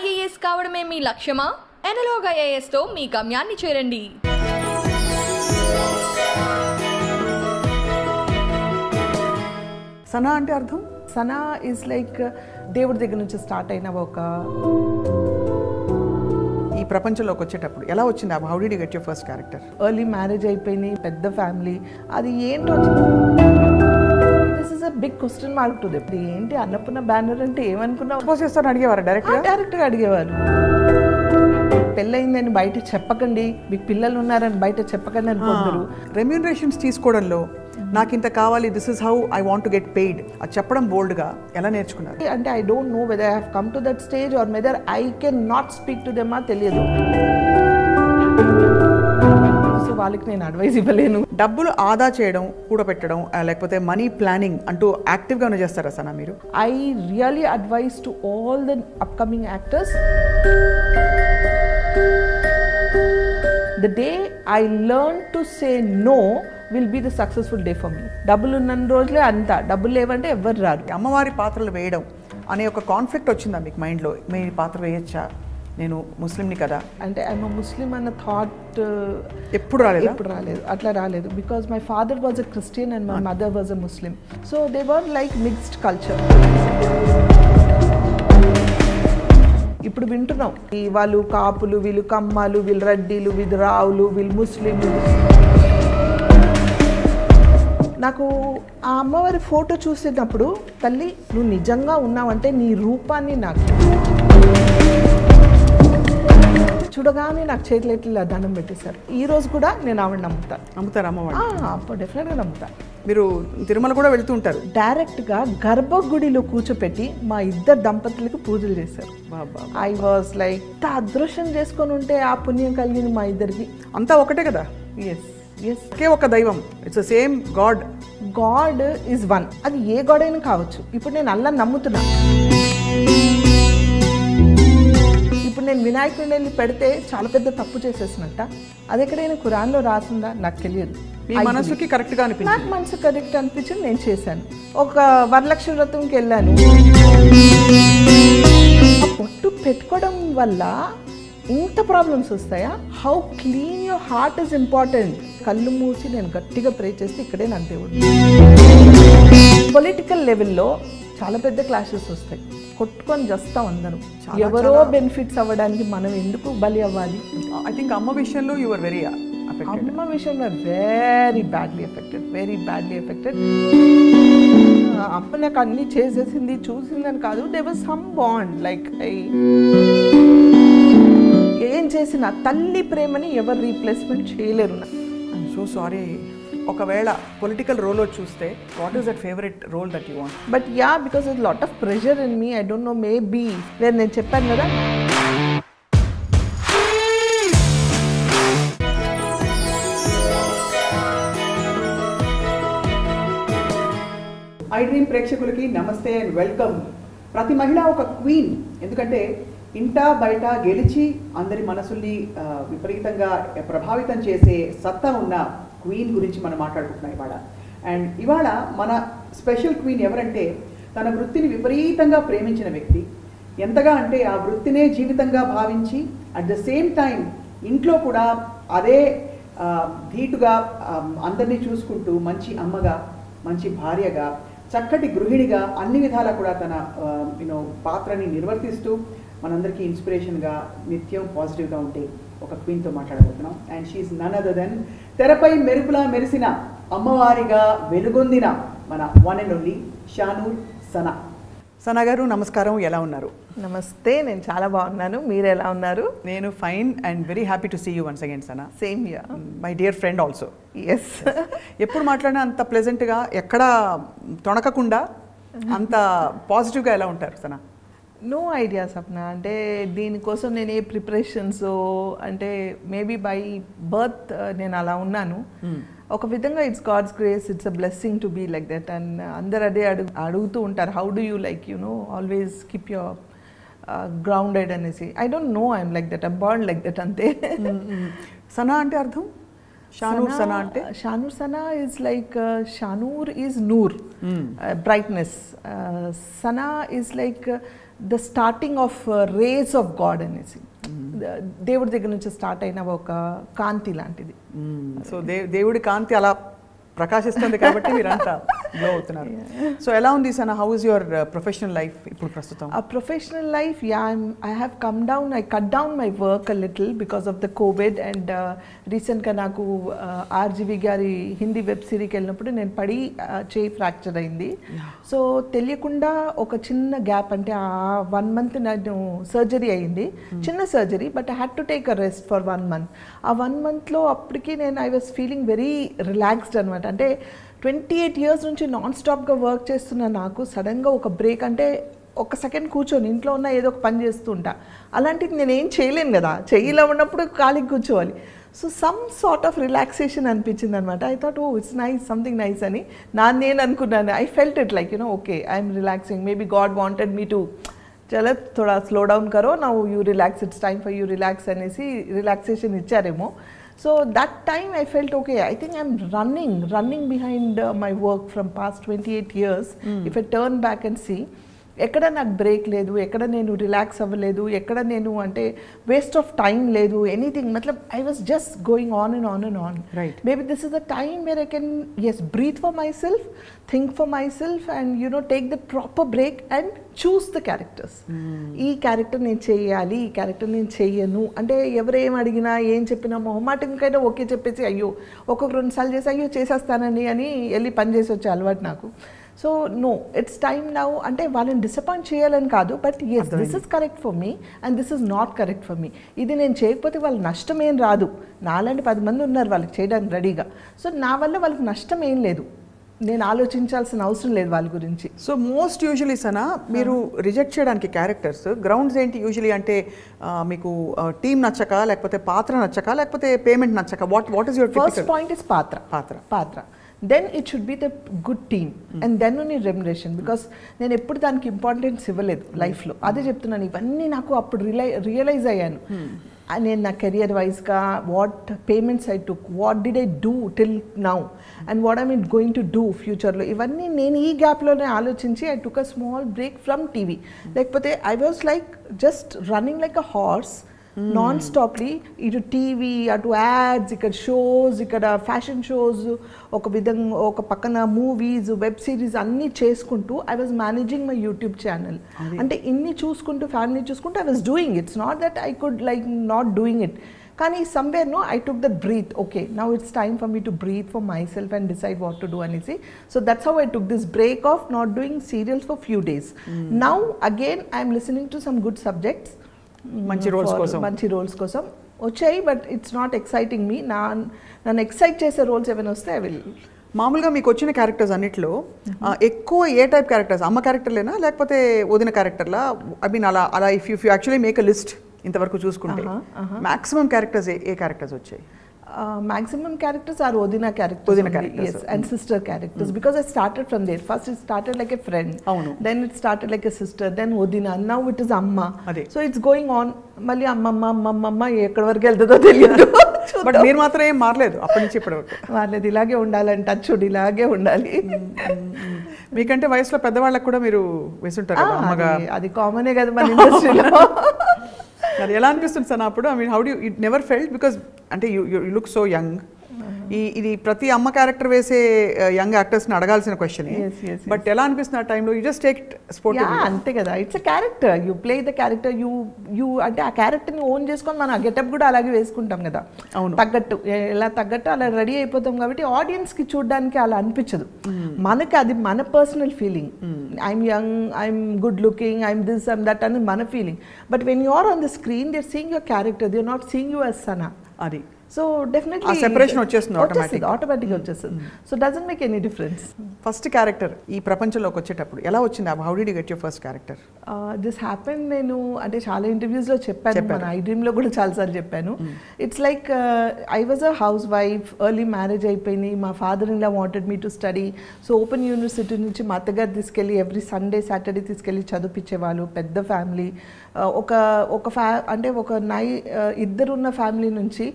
IAS కావడమే మీ లక్ష్యమా analogue ఐఏఎస్తో మీ గమ్యాన్ని చేరండి సనా అంటే అర్థం సనా ఈజ్ లైక్ దేవుడి దగ్గర నుంచి స్టార్ట్ అయిన ఒక ఈ ప్రపంచంలోకి వచ్చేటప్పుడు ఎలా వచ్చింది how did get your first character early marriage అయిపోయింది పెద్ద ఫ్యామిలీ అది ఏంటో this is a big question mark to depth ఏంటి అన్నపూర్ణ బ్యానర్ అంటే ఏమనుకున్నావు సపోజ్ చేస్తాను అడిగేవారు డైరెక్ట్గా డైరెక్ట్గా అడిగేవారు పెళ్ళయిందని బయట చెప్పకండి మీకు పిల్లలు ఉన్నారని బయట చెప్పకండి అని కొందరు రెమ్యూనరేషన్స్ తీసుకోవడంలో నాకు ఇంత కావాలి this is how I want get paid అది చెప్పడం బోల్డ్గా ఎలా నేర్చుకున్నారు అంటే I don't know whether I have come to that stage or whether I can not speak to them తెలియదు సో వాళ్ళకి నేను అడ్వైస్ ఇవ్వలేను డబ్బులు ఆదా చేయడం కూడబెట్టడం ఆ, లేకపోతే మనీ ప్లానింగ్ అంటూ యాక్టివ్గానే చేస్తారా సనా మీరు I really advise to all the upcoming actors the day I learn to say no will be the successful day for me. డబ్బులు ఉన్న రోజులే అంత డబ్బులు లేవంటే ఎవ్వరు రారు అమ్మవారి పాత్రలు వేయడం అనే ఒక కాన్ఫ్లిక్ట్ వచ్చిందా మీకు మైండ్లో మీ పాత్ర వేయచ్చా నేను ముస్లింని కదా అంటే ఐఎమ్ ముస్లిం అన్న థాట్ ఎప్పుడు రాలేదా ఎప్పుడు రాలేదు అట్లా రాలేదు because my father was a Christian and my mother was a Muslim so they were like mixed culture ఇప్పుడు వింటున్నాం ఈ వాళ్ళు కాపులు వీళ్ళు కమ్మాలు వీళ్ళు రెడ్డిలు వీళ్ళు రావులు వీళ్ళు ముస్లింలు నాకు ఆ అమ్మవారి ఫోటో చూసేటప్పుడు తల్లి నువ్వు నిజంగా ఉన్నావంటే నీ రూపాన్ని నాకు చూడగానే నాకు చేతులు ఎట్లా దండం పెట్టేశారు ఈ రోజు కూడా నేను ఆవిడ నమ్ముతాను నమ్ముతారా అమ్మవారు అప్పుడు డెఫినెట్గా నమ్ముతాను మీరు తిరుమల కూడా వెళ్తూ ఉంటారు డైరెక్ట్గా గర్భగుడిలో కూర్చోపెట్టి మా ఇద్దరు దంపతులకు పూజలు చేశారు బాబా ఐ వాజ్ లైక్ ఇంత అదృష్టం చేసుకొని ఉంటే ఆ పుణ్యం కలిగింది మా ఇద్దరికి అంతా ఒకటే కదా ఎస్ ఎస్ ఒకే ఒక దైవం it's same God God is one అది ఏ గాడ్ అయినా కావచ్చు ఇప్పుడు నేను అల్లా నమ్ముతున్నా ఇప్పుడు నేను వినాయకుడిని వెళ్ళి పెడితే చాలా పెద్ద తప్పు చేసేసినట్ట అది ఎక్కడైనా ఖురాన్లో రాసిందా నాకు తెలియదు మీ మనసుకి కరెక్ట్గా అనిపించింది నాకు మనసు కరెక్ట్ అనిపించింది నేను చేశాను ఒక వరలక్ష్మి వ్రతంకి వెళ్ళాను ఆ పొట్టు పెట్టుకోవడం వల్ల ఇంత ప్రాబ్లమ్స్ వస్తాయా how clean your heart is important కళ్ళు మూసి నేను గట్టిగా ప్రే చేస్తే ఇక్కడే నా దేవుడు పొలిటికల్ లెవెల్లో చాలా పెద్ద క్లాషెస్ వస్తాయి కొట్టుకొని చేస్తాం అందరం ఎవరో బెనిఫిట్స్ అవ్వడానికి మనం ఎందుకు బలి అవ్వాలి ఐ థింక్ అమ్మ విషయంలో యువర్ వెరీ అఫెక్టెడ్ అమ్మ విషయంలో very badly affected very badly affected అమ్మ నాకు అన్ని చేసేసింది చూసిందని కాదు they was some bond like I ఏం చేసిన తల్లి ప్రేమని ఎవరు రీప్లేస్మెంట్ చేయలేరు నాకు ఐఎమ్ సో సారీ ఒకవేళ పొలిటికల్ రోల్ చూస్తే what is that favourite role that you want but yeah because is lot of pressure in me I don't know maybe వేరు నేను చెప్పాను కదా ఐ డ్రీమ్ ప్రేక్షకులకి నమస్తే అండ్ వెల్కమ్ ప్రతి మహిళ ఒక క్వీన్ ఎందుకంటే ఇంట బయట గెలిచి అందరి మనసుల్ని ఆ, విపరీతంగా ప్రభావితం చేసే సత్తా ఉన్న క్వీన్ గురించి మనం మాట్లాడుకుంటున్నాం ఇవాళ అండ్ ఇవాళ మన స్పెషల్ క్వీన్ ఎవరంటే తన వృత్తిని విపరీతంగా ప్రేమించిన వ్యక్తి ఎంతగా అంటే ఆ వృత్తినే జీవితంగా భావించి అట్ ద సేమ్ టైం ఇంట్లో కూడా అదే ఆ, ధీటుగా ఆ, అందరినీ చూసుకుంటూ మంచి అమ్మగా మంచి భార్యగా చక్కటి గృహిణిగా అన్ని విధాలా కూడా తన యూనో పాత్రని నిర్వర్తిస్తూ మనందరికీ ఇన్స్పిరేషన్గా నిత్యం పాజిటివ్గా ఉంటే ఒక క్వీన్తో మాట్లాడబోతున్నాం and she none other than తెరపై మెరుపులా మెరిసిన అమ్మవారిగా వెలుగొందిన మన one and only Shanoor Sana Sana garu నమస్కారం ఎలా ఉన్నారు నమస్తే నేను చాలా బాగున్నాను మీరు ఎలా ఉన్నారు నేను fine and very happy to see you once again Sana same here my dear friend also yes ఎప్పుడు మాట్లాడినా అంత ప్లెజెంట్గా ఎక్కడా తొణకకుండా అంత పాజిటివ్గా ఎలా ఉంటారు సనా నో ఐడియా సప్న అంటే దీనికోసం నేను ఏ ప్రిపరేషన్స్ అంటే మేబీ బై బర్త్ నేను అలా ఉన్నాను ఒక విధంగా it's God's grace it's a blessing to be like that and అందరు అదే అడుగు అడుగుతూ ఉంటారు how do you like you know always keep your grounded అనేసి I don't know I'm like that I'm bond like that అంతే సనా అంటే అర్థం షానూర్ సనా అంటే Shanoor Sana is like Shanoor is noor brightness Sana is like the starting of race of God అనేసి ద- దేవుడి దగ్గర నుంచి స్టార్ట్ అయిన ఒక కాంతి లాంటిది సో దే దేవుడి కాంతి అలా ప్రకాశిస్తుంది కాబట్టి మీరంతా గ్లో అవుతున్నారు సో ఎలా ఉంది Sana how is your professional life ఇప్పుడు ప్రస్తుతం A professional life, yeah, I'm, I have come down, I cut down my work a little because of the COVID and uh, recent గా నాకు ఆర్జీవి గారి Hindi web సిరీకి వెళ్ళినప్పుడు నేను పడి uh, చేయి fracture అయింది సో తెలియకుండా ఒక చిన్న గ్యాప్ అంటే ఆ వన్ మంత్ నేను సర్జరీ అయింది చిన్న surgery but I had to take a rest for one month ఆ వన్ మంత్లో అప్పటికి నేను I was feeling very relaxed అనమాట అంటే ట్వంటీ ఎయిట్ ఇయర్స్ నుంచి నాన్ స్టాప్గా వర్క్ చేస్తున్న నాకు సడన్గా ఒక బ్రేక్ అంటే ఒక సెకండ్ కూర్చొని ఇంట్లో ఉన్న ఏదో ఒక పని చేస్తూ ఉంటా అలాంటిది నేను ఏం చేయలేను కదా చెయ్యిలో ఉన్నప్పుడు ఖాళీకి కూర్చోవాలి so some sort of relaxation అనిపించింది అనమాట I thought oh it's nice something nice అని నా నేను అనుకున్నాను I felt it like you know okay I'm relaxing maybe God wanted me to చలో థోడా స్లో డౌన్ కరో నా you relax it's time for you relax అనేసి రిలాక్సేషన్ ఇచ్చారేమో so that time I felt okay I think I'm running running behind my work from past twenty eight years if I turn back and see ఎక్కడ నాకు break లేదు ఎక్కడ నేను relax అవ్వలేదు ఎక్కడ నేను అంటే వేస్ట్ ఆఫ్ టైం లేదు ఎనీథింగ్ మతలబ్ I was just going on and on and on Right. maybe this is the time where I can, yes, breathe for myself, think for myself, and you know, take the proper break and choose the characters. ఈ character నేను చేయాలి ఈ character నేను చెయ్యను అంటే ఎవరేం అడిగినా ఏం చెప్పినా మొహమాటంకైనా ఓకే చెప్పేసి అయ్యో ఒక్కొక్క రెండు సార్లు చేసి అయ్యో చేసేస్తానండి అని వెళ్ళి పని చేసి వచ్చే అలవాటు నాకు so no it's time now అంటే వాళ్ళని డిసప్పాయింట్ చేయాలని కాదు but yes this is correct for me and this is not correct for me ఇది నేను చేయకపోతే వాళ్ళ నష్టం ఏం రాదు నాలాంటి పది మంది ఉన్నారు వాళ్ళకి చేయడానికి రెడీగా సో నా వల్ల వాళ్ళకి నష్టం ఏం లేదు నేను ఆలోచించాల్సిన అవసరం లేదు వాళ్ళ గురించి సో మోస్ట్ యూజువలీ సనా మీరు రిజెక్ట్ చేయడానికి క్యారెక్టర్స్ గ్రౌండ్స్ ఏంటి యూజువలీ అంటే ఆ, మీకు టీం నచ్చక లేకపోతే పాత్ర నచ్చక లేకపోతే పేమెంట్ నచ్చక what what is your first point is పాత్ర పాత్ర పాత్ర then it should be the good team and then only remuneration because నేను ఎప్పుడు దానికి ఇంపార్టెన్స్ ఇవ్వలేదు లైఫ్లో అదే చెప్తున్నాను ఇవన్నీ నాకు అప్పుడు రియలై రియలైజ్ అయ్యాను ఆ నేను నా కెరియర్ వైజ్గా what payments I took what did I do till now and what I mean going to do ఫ్యూచర్లో ఇవన్నీ నేను ఈ గ్యాప్లోనే ఆలోచించి I took a small break from TV లేకపోతే I was like just running like a horse non stoply ఇటు TV అటు ads ఇక్కడ షోస్ ఇక్కడ ఫ్యాషన్ షోస్ ఒక విధంగా ఒక పక్కన మూవీస్ వెబ్ సిరీస్ అన్నీ చేసుకుంటూ I was managing my YouTube channel అంటే ఇన్ని చూసుకుంటూ ఫ్యామిలీ చూసుకుంటూ I was doing it's not that I could like not doing it కానీ somewhere no I took that breath okay now it's time for me to breathe for myself and decide what to do అనేసి so that's how I took this break of not doing serials for few days now again I'm listening to some good subjects మంచి roles for- కోసం. మంచి roles కోసం వచ్చాయి but it's not exciting me నా నన్ను excite చేసే roles ఏమైనా వస్తే ఐ విల్ మామూలుగా మీకు వచ్చిన క్యారెక్టర్స్ అన్నిట్లో ఆ, ఎక్కువ ఏ టైప్ క్యారెక్టర్స్ అమ్మ క్యారెక్టర్లేనా లేకపోతే వదిన క్యారెక్టర్లా ఐ మీన్ అలా అలా if you actually make a list ఇంతవరకు చూసుకుంటే Uh-huh, uh-huh. మాక్సిమం క్యారెక్టర్స్ ఏ క్యారెక్టర్స్ వచ్చాయి మాక్సిమం క్యారెక్టర్స్ ఆర్ వదిన క్యారెక్టర్స్ వదిన characters. Yes and sister characters because I started from there first it started like a friend అవును. Then it started like a sister then వదిన now it is అమ్మ అదే. So it's going on మళ్ళీ అమ్మమ్మ అమ్మమ్మ అమ్మ ఎక్కడి వరకు వెళ్తుందో తెలియదు బట్ మీరు మాత్రం ఏం మారలేదు అప్పటి నుంచి ఇప్పటి వరకు వాళ్ళది ఇలాగే ఉండాలంట చూడు ఇలాగే ఉండాలి మీకంటే వయసులో పెద్దవాళ్ళకి కూడా మీరు వేసుంటారు కదా ఆ, అమ్మగా అది- అది కామనే కదా మన ఇండస్ట్రీలో అది ఎలా అనిపిస్తుంది సార్ అప్పుడు I mean how do it never felt because అంటే you you look so young ఈ ఇది ప్రతి అమ్మ క్యారెక్టర్ వేసే యంగ్ యాక్టర్స్ని అడగాల్సిన question Yes, yes, yes. But ఎలా అనిపిస్తుంది ఆ టైంలో you just take sport yeah అంతే కదా it's a character you play the character you you అంటే ఆ క్యారెక్టర్ని ఓన్ చేసుకొని మనం ఆ గెటప్ కూడా అలాగే వేసుకుంటాం కదా అవును. తగ్గట్టు ఎ- ఎలా తగ్గట్టు అలా రెడీ అయిపోతాం కాబట్టి ఆడియన్స్కి చూడడానికి అలా అనిపించదు మనకి అది మన personal feeling I'm young I'm good looking I'm this I'm that అని మన feeling but when you are on the screen they seeing your character they not seeing you as Sana అది సో డెఫినెట్లీ ఆ separation వచ్చేస్తుంది automatic. ఆటోమేటిక్గా వచ్చేస్తుంది so doesn't make any difference first character ఈ ప్రపంచంలోకి వచ్చేటప్పుడు ఎలా వచ్చింది how did get your first character this happen నేను అంటే చాలా ఇంటర్వ్యూస్లో చెప్పాను చెప్పారు. మన ఐ డ్రీమ్లో కూడా చాలాసార్లు చెప్పాను it's like I was a housewife early marriage అయిపోయింది మా father in law wanted me to study so open university నుంచి మా అత్తగారు తీసుకెళ్ళి ఎవ్రీ సండే సాటర్డే తీసుకెళ్ళి చదివిపించేవాళ్ళు పెద్ద ఫ్యామిలీ ఒక ఒక ఫ్యా అంటే ఒక నై ఇద్దరున్న ఫ్యామిలీ నుంచి సడన్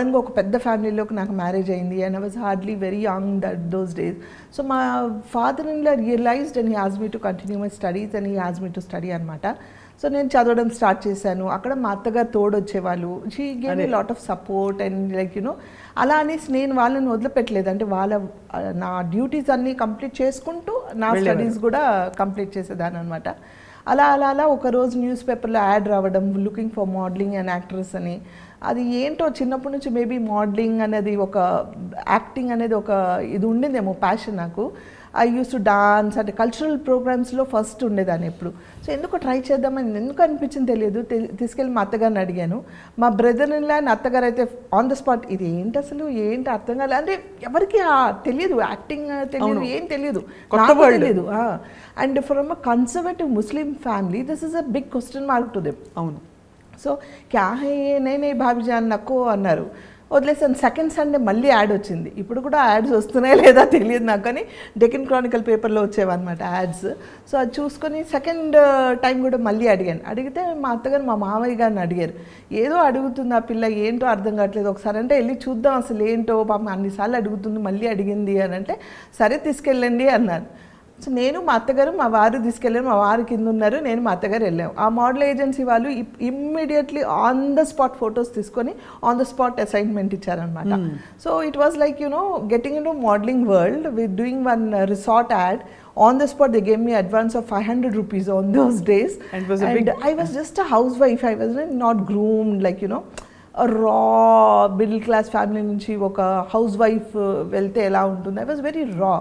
సడన్గా ఒక పెద్ద ఫ్యామిలీలోకి నాకు మ్యారేజ్ అయింది and I was hardly very young that those days so మా father in law realized and he has me to continue my studies and he has me to study అనమాట so నేను చదవడం start చేశాను అక్కడ మా అత్తగారు తోడు వచ్చేవాళ్ళు షీ గేమ్ అదే. Lot of support and like you know అలా అనేసి నేను వాళ్ళని వదిలిపెట్టలేదు అంటే వాళ్ళ ఆ, నా డ్యూటీస్ అన్నీ కంప్లీట్ చేసుకుంటూ నా వెళ్ళేవారు. స్టడీస్ కూడా కంప్లీట్ చేసేదాన్ని అనమాట అలా అలా అలా ఒక రోజు న్యూస్ పేపర్లో యాడ్ రావడం looking for modelling and actress అని అది ఏంటో చిన్నప్పటి నుంచి మేబీ మోడలింగ్ అనేది ఒక యాక్టింగ్ అనేది ఒక ఇది ఉండిందేమో ప్యాషన్ నాకు ఐ యూస్ టు డాన్స్ అంటే కల్చరల్ ప్రోగ్రామ్స్లో ఫస్ట్ ఉండేదాన్ని ఎప్పుడు సో ఎందుకు ట్రై చేద్దామని ఎందుకు అనిపించింది తెలియదు తె- తీసుకెళ్ళి మా అత్తగారిని అడిగాను మా బ్రదర్ ఇన్లా నా అత్తగారు అయితే ఆన్ ద స్పాట్ ఇది ఏంటి అసలు ఏంటి అర్థం కాలేదు అంటే ఎవరికి ఆ తెలియదు యాక్టింగ్ తెలియదు అవును. ఏం తెలియదు కొత్త నాకు world. తెలియదు and from a conservative Muslim family this is a big question mark to them అవును సో క్యా హే ఏ నేనే భాబిజాన్ నక్కో అన్నారు వదిలేసాను సెకండ్ సండే మళ్ళీ యాడ్ వచ్చింది ఇప్పుడు కూడా యాడ్స్ వస్తున్నాయా లేదా తెలియదు నాకు కానీ డెకిన్ క్రానికల్ పేపర్లో వచ్చేవన్నమాట యాడ్స్ సో అది చూసుకొని సెకండ్ టైం కూడా మళ్ళీ అడిగాను అడిగితే మా అత్తగారు మా మామయ్య గారిని అడిగారు ఏదో అడుగుతుంది ఆ పిల్ల ఏంటో అర్థం కావట్లేదు ఒకసారి అంటే వెళ్ళి చూద్దాం అసలు ఏంటో పాపం అన్నిసార్లు అడుగుతుంది మళ్ళీ అడిగింది అని అంటే సరే తీసుకెళ్ళండి అన్నారు సో నేను మా అత్తగారు మా వారు తీసుకెళ్ళారు మా వారు కింద ఉన్నారు నేను మా అత్తగారు వెళ్ళాము ఆ మోడల్ ఏజెన్సీ వాళ్ళు immediately on the spot photos తీసుకొని ఆన్ ద స్పాట్ అసైన్మెంట్ ఇచ్చారనమాట so it was like you know getting into modelling world with doing one resort ad on the spot they gave me advance of five hundred rupees on those days And it was a big- I was just a housewife I was not groomed like you know raw middle class family నుంచి ఒక housewife వెళ్తే ఎలా ఉంటుంది I was very raw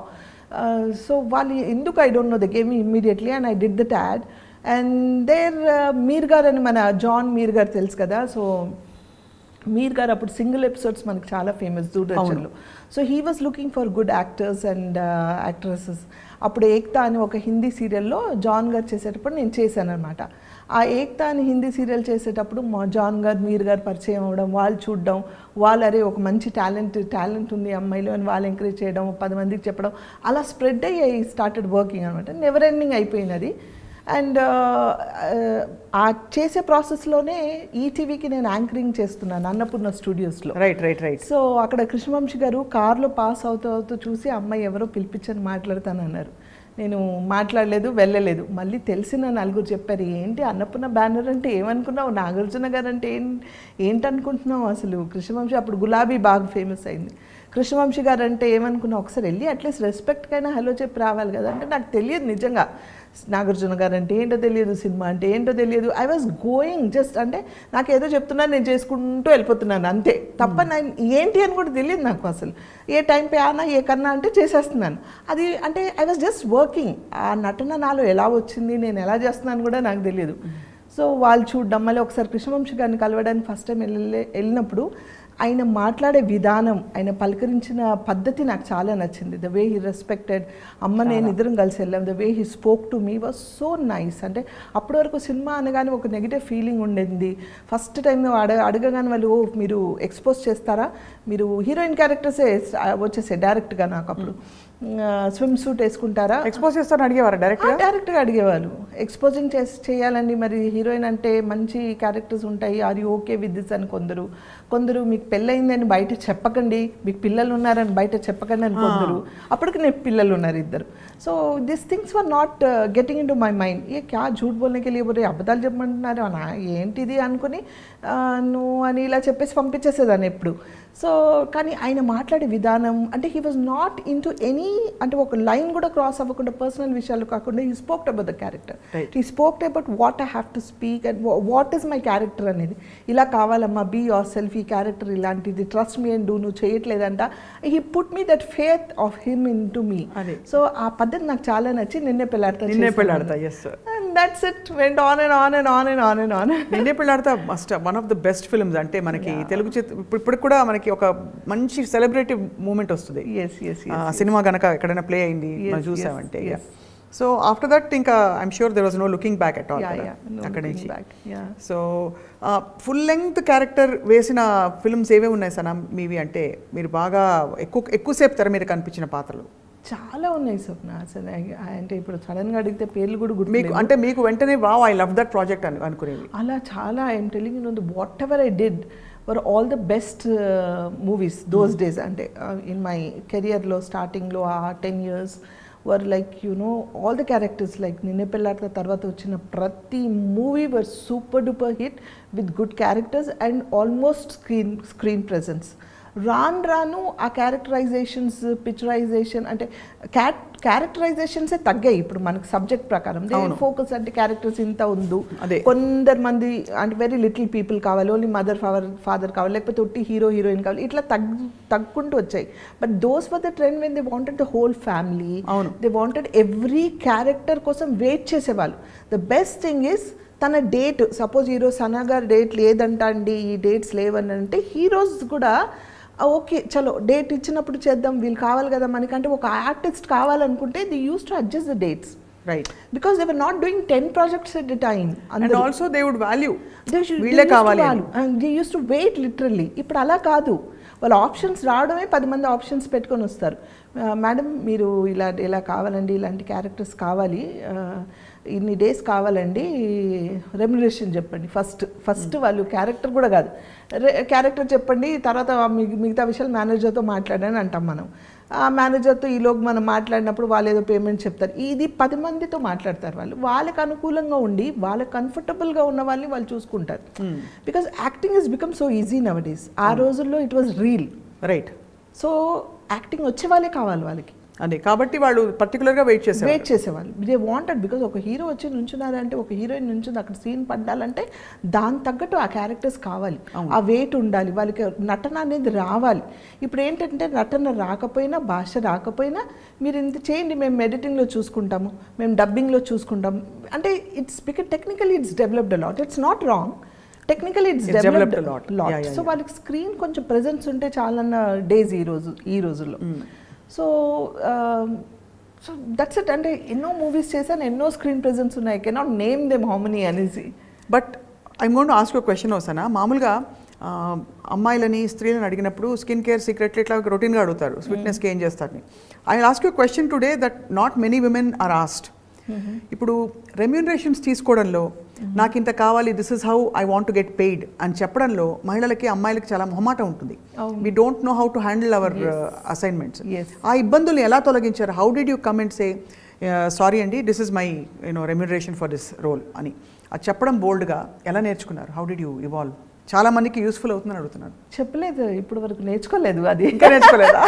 so వాళ్ళు ఎందుకు I don't know the gave immediately and I did that ad and there Meer garu అని మన John మీర్ గారు తెలుసు కదా సో మీర్ గారు అప్పుడు సింగిల్ ఎపిసోడ్స్ మనకి చాలా ఫేమస్ దూరదర్శన్లో so he was looking for good actors and actresses అప్పుడు ఏక్తా అని ఒక హిందీ సీరియల్లో జాన్ గారు చేసేటప్పుడు నేను చేశాను అనమాట ఆ ఏక్తా అని హిందీ సీరియల్ చేసేటప్పుడు మా జాన్ గారు మీర్ గారు పరిచయం అవ్వడం వాళ్ళు చూడడం వాళ్ళు అరే ఒక మంచి టాలెంట్ టాలెంట్ ఉంది ఈ అమ్మాయిలో అని వాళ్ళు ఎంకరేజ్ చేయడం పది మందికి చెప్పడం అలా స్ప్రెడ్ అయ్యి ఐ స్టార్టెడ్ వర్కింగ్ అనమాట నెవర్ ఎండింగ్ అయిపోయింది అది అండ్ ఆ చేసే ప్రాసెస్లోనే ఈటీవీకి నేను యాంకరింగ్ చేస్తున్నాను అన్నపూర్ణ స్టూడియోస్లో రైట్ రైట్ రైట్ సో అక్కడ కృష్ణవంశీ గారు కార్లో పాస్ అవుతూ అవుతూ చూసి అమ్మాయి ఎవరో పిలిపించని మాట్లాడతానన్నారు నేను మాట్లాడలేదు వెళ్ళలేదు మళ్ళీ తెలిసిన నలుగురు చెప్పారు ఏంటి అన్నపూర్ణ బ్యానర్ అంటే ఏమనుకున్నావు నాగార్జున గారు అంటే ఏం ఏంటనుకుంటున్నావు అసలు కృష్ణవంశీ అప్పుడు గులాబీ బాగా ఫేమస్ అయింది కృష్ణవంశీ గారు అంటే ఏమనుకున్నావు ఒకసారి వెళ్ళి అట్లీస్ట్ రెస్పెక్ట్కైనా హలో చెప్పి రావాలి కదా అంటే నాకు తెలియదు నిజంగా నాగార్జున గారు అంటే ఏంటో తెలియదు సినిమా అంటే ఏంటో తెలియదు ఐ వాజ్ గోయింగ్ జస్ట్ అంటే నాకు ఏదో చెప్తున్నాను నేను చేసుకుంటూ వెళ్ళిపోతున్నాను అంతే తప్ప నేను ఏంటి అని కూడా తెలియదు నాకు అసలు ఏ టైం పే ఆనా ఏ కన్నా అంటే చేసేస్తున్నాను అది అంటే ఐ వాజ్ జస్ట్ వర్కింగ్ ఆ నటన నాలో ఎలా వచ్చింది నేను ఎలా చేస్తున్నాను కూడా నాకు తెలియదు సో వాళ్ళు చూడడం మళ్ళీ ఒకసారి కృష్ణవంశీ గారిని కలవడానికి ఫస్ట్ టైం వెళ్ళే వెళ్ళినప్పుడు ఆయన మాట్లాడే విధానం ఆయన పలకరించిన పద్ధతి నాకు చాలా నచ్చింది ద వే హీ రెస్పెక్టెడ్ అమ్మ నేను ఇద్దరం కలిసి వెళ్ళాం the way he spoke to me was so nice అంటే అప్పటి వరకు సినిమా అనగానే ఒక నెగిటివ్ ఫీలింగ్ ఉండింది ఫస్ట్ టైం అడగ అడగగానే వాళ్ళు "ఓ, మీరు ఎక్స్పోజ్ చేస్తారా మీరు హీరోయిన్ క్యారెక్టర్సే వచ్చేసాయి డైరెక్ట్గా నాకు అప్పుడు స్విమ్ సూట్ వేసుకుంటారా ఎక్స్పోజ్ చేస్తారని అడిగేవారా డైరెక్ట్ గా డైరెక్ట్గా అడిగేవాళ్ళు ఎక్స్పోజింగ్ చేసి చేయాలండి మరి హీరోయిన్ అంటే మంచి క్యారెక్టర్స్ ఉంటాయి are you okay with this అని కొందరు కొందరు మీకు పెళ్ళయిందని బయట చెప్పకండి మీకు పిల్లలు ఉన్నారని బయట చెప్పకండి అని కొందరు అప్పటికి నేను పిల్లలు ఉన్నారు ఇద్దరు so this things were not getting into my mind ఏ క్యా झूठ बोलने के लिए बोले అబద్ధాలు చెప్పమంటున్నారు అనా ఏంటిది అనుకుని "ఆ, నువ్వు అని ఇలా చెప్పేసి పంపించేసేదాన్ని ఎప్పుడు సో కానీ ఆయన మాట్లాడే విధానం అంటే he was not into any అంటే ఒక లైన్ కూడా క్రాస్ అవ్వకుండా పర్సనల్ విషయాలు కాకుండా he spoked about the character Right. He spoked about what I have to speak and what is my character అనేది ఇలా కావాలమ్మా బీ యువర్ సెల్ఫ్ ఈ క్యారెక్టర్ ఇలాంటిది ట్రస్ట్ మీ అండ్ డూ నువ్వు చేయట్లేదంట he put me that faith of him into me అదే. సో ఆ పద్ధతి నాకు చాలా నచ్చి Ninne Pelladata Ninne Pelladata yes and that's it went on and on and on and on and on Ninne Pelladata must one of the best films అంటే మనకి తెలుగు చిత్ర ఇప్పుడు ఇప్పుడు కూడా మనకి ఒక మంచి సెలబ్రేటివ్ మూమెంట్ వస్తుంది ఎస్ ఎస్ ఆ సినిమా గనక ఎక్కడైనా ప్లే అయింది మనం Yes, చూసామంటే yes, yes. So after that ఇంకా I'm sure there was no looking back at all yeah yeah అక్కడి నుంచి yeah so full length character వేసిన ఫిల్మ్స్ ఏవే ఉన్నాయి సనా మీవి అంటే మీరు బాగా ఎక్కువ ఎక్కువసేపు తెర మీద కనిపించిన పాత్రలు చాలా ఉన్నాయి స్వప్న అసలు ఆ- అంటే ఇప్పుడు సడన్ గా అడిగితే పేర్లు కూడా మీకు గుర్తు అంటే మీకు వెంటనే wow I love that project అని అనుకునేవి అలా చాలా I'm telling you whatever I did were all the best movies those days అంటే ఇన్ మై కెరియర్లో స్టార్టింగ్లో ఆ ten years were like you know all the characters like Ninne Pelladata తర్వాత వచ్చిన ప్రతి movie were super duper hit with good characters and almost screen screen presence రాను రాను ఆ క్యారెక్టరైజేషన్స్ పిక్చరైజేషన్ అంటే క్యాట్ క్యారెక్టరైజేషన్సే తగ్గాయి ఇప్పుడు మనకి సబ్జెక్ట్ ప్రకారం అవును. ఫోకస్ అంటే క్యారెక్టర్స్ ఇంత ఉందు అదే. కొందరు మంది అంటే వెరీ లిటిల్ పీపుల్ కావాలి ఓన్లీ మదర్ ఫాదర్ ఫాదర్ కావాలి లేకపోతే ఒట్టి హీరో హీరోయిన్ కావాలి ఇట్లా తగ్గు తగ్గుకుంటూ వచ్చాయి but those for the trend when they wanted the whole family అవును. దే వాంటెడ్ ఎవ్రీ క్యారెక్టర్ కోసం వెయిట్ చేసేవాళ్ళు ద బెస్ట్ థింగ్ ఇస్ తన డేట్ సపోజ్ ఈరోజు సనా గారి డేట్ లేదంట అండి ఈ డేట్స్ లేవని అంటే హీరోస్ కూడా "ఆ, ఓకే చలో డేట్ ఇచ్చినప్పుడు చేద్దాం వీళ్ళు కావాలి కదా మనకంటే ఒక ఆర్టిస్ట్ కావాలనుకుంటే they use to adjust the dates right because they were not doing ten projects at the time and also they would value వీళ్ళే కావాలి అని. They use to wait literally ఇప్పుడు అలా కాదు వాళ్ళ ఆప్షన్స్ రావడమే పది మంది ఆప్షన్స్ పెట్టుకొని వస్తారు మేడం మీరు ఇలా ఇలా కావాలండి ఇలాంటి క్యారెక్టర్స్ కావాలి ఆ, ఇన్ని డేస్ కావాలండి రెమ్యునరేషన్ చెప్పండి ఫస్ట్ ఫస్ట్ వాళ్ళు క్యారెక్టర్ కూడా కాదు క్యారెక్టర్ చెప్పండి తర్వాత మిగ- మిగతా విషయాలు మేనేజర్తో మాట్లాడని అంటాం మనం ఆ మేనేజర్తో ఈలోపు మనం మాట్లాడినప్పుడు వాళ్ళు ఏదో పేమెంట్ చెప్తారు ఇది పది మందితో మాట్లాడతారు వాళ్ళు వాళ్ళకి అనుకూలంగా ఉండి వాళ్ళకి కంఫర్టబుల్గా ఉన్న వాళ్ళని వాళ్ళు చూసుకుంటారు because acting is become so easy nowadays ఆ రోజుల్లో it was real right so acting వచ్చే వాళ్ళే కావాలి వాళ్ళకి అదే కాబట్టి వాళ్ళు పర్టికులర్గా వెయిట్ చేశారు వెయిట్ చేసేవాళ్ళు దే వాంటెడ్ బికాజ్ ఒక హీరో వచ్చి నుంచున్నారంటే ఒక హీరోయిన్ నుంచుంది అక్కడ సీన్ పడ్డాలంటే దాని తగ్గట్టు ఆ క్యారెక్టర్స్ కావాలి ఆ వెయిట్ ఉండాలి వాళ్ళకి నటన అనేది రావాలి ఇప్పుడు ఏంటంటే నటన రాకపోయినా భాష రాకపోయినా మీరు ఇంత చేయండి మేము ఎడిటింగ్లో చూసుకుంటాము మేము డబ్బింగ్లో చూసుకుంటాం అంటే it's because technically it's developed lot it's not wrong technically it's It's developed developed a lot. Lot Yeah, yeah, so yeah. వాళ్ళకి స్క్రీన్ కొంచెం ప్రెజెన్స్ ఉంటే చాలన్న డేస్ ఈ రోజు ఈ రోజుల్లో సో సో దట్స్ ఇట్ అంటే ఎన్నో మూవీస్ చేశాను ఎన్నో స్క్రీన్ ప్రెజెన్స్ ఉన్నాయి cannot name them how many అనేసి but I'm gonna ask question వస్తానా మామూలుగా ఆ, అమ్మాయిలని స్త్రీలను అడిగినప్పుడు స్కిన్ కేర్ సీక్రెట్లు ఇట్లా రొటీన్గా అడుగుతారు స్వీట్నెస్కి ఏం చేస్తారని I ask you question today that not many women are asked ఇప్పుడు రెమ్యూనరేషన్స్ తీసుకోవడంలో నాకు ఇంత కావాలి this is how I want to get paid అని చెప్పడంలో మహిళలకి అమ్మాయిలకి చాలా మొహమాటం ఉంటుంది అవును. We don't know how to handle our assignments Yes. ఆ ఇబ్బందుల్ని ఎలా తొలగించారు how did you comment say sorry అండి this is my you know remuneration for this role అని అది చెప్పడం బోల్డ్గా ఎలా నేర్చుకున్నారు హౌ డిడ్ యూ ఇవాల్వ్ చాలా మందికి యూస్ఫుల్ అవుతుందని అడుగుతున్నాను చెప్పలేదు ఇప్పుడు వరకు నేర్చుకోలేదు అది ఇంకా నేర్చుకోలేదా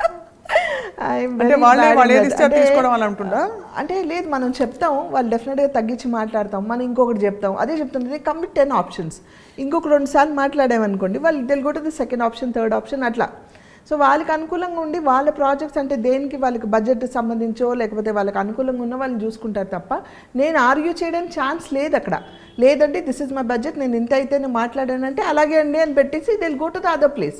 I'm అంటే very వాళ్ళే- bad in వాళ్ళు ఏది that. ఇస్తే అది అంటే- తీసుకోవడం అలా ఉంటుందా? అంటే లేదు మనం చెప్తాం వాళ్ళు డెఫినెట్గా తగ్గించి మాట్లాడతాం మనం ఇంకొకటి చెప్తాం అదే చెప్తుంది కమిట్ టెన్ ఆప్షన్స్ ఇంకొక రెండు సార్లు మాట్లాడామనుకోండి వాళ్ళు Telugu the second option third option అట్లా సో వాళ్ళకి అనుకూలంగా ఉండి వాళ్ళ ప్రాజెక్ట్స్ అంటే దేనికి వాళ్ళకి బడ్జెట్ సంబంధించో లేకపోతే వాళ్ళకి అనుకూలంగా ఉన్న వాళ్ళని చూసుకుంటారు తప్ప నేను ఆర్గ్యూ చేయడానికి ఛాన్స్ లేదు అక్కడ లేదంటే దిస్ ఇస్ మై బడ్జెట్ నేను ఇంత అయితేనే మాట్లాడానంటే అలాగే అండి అని పెట్టేసి they'll go to the other place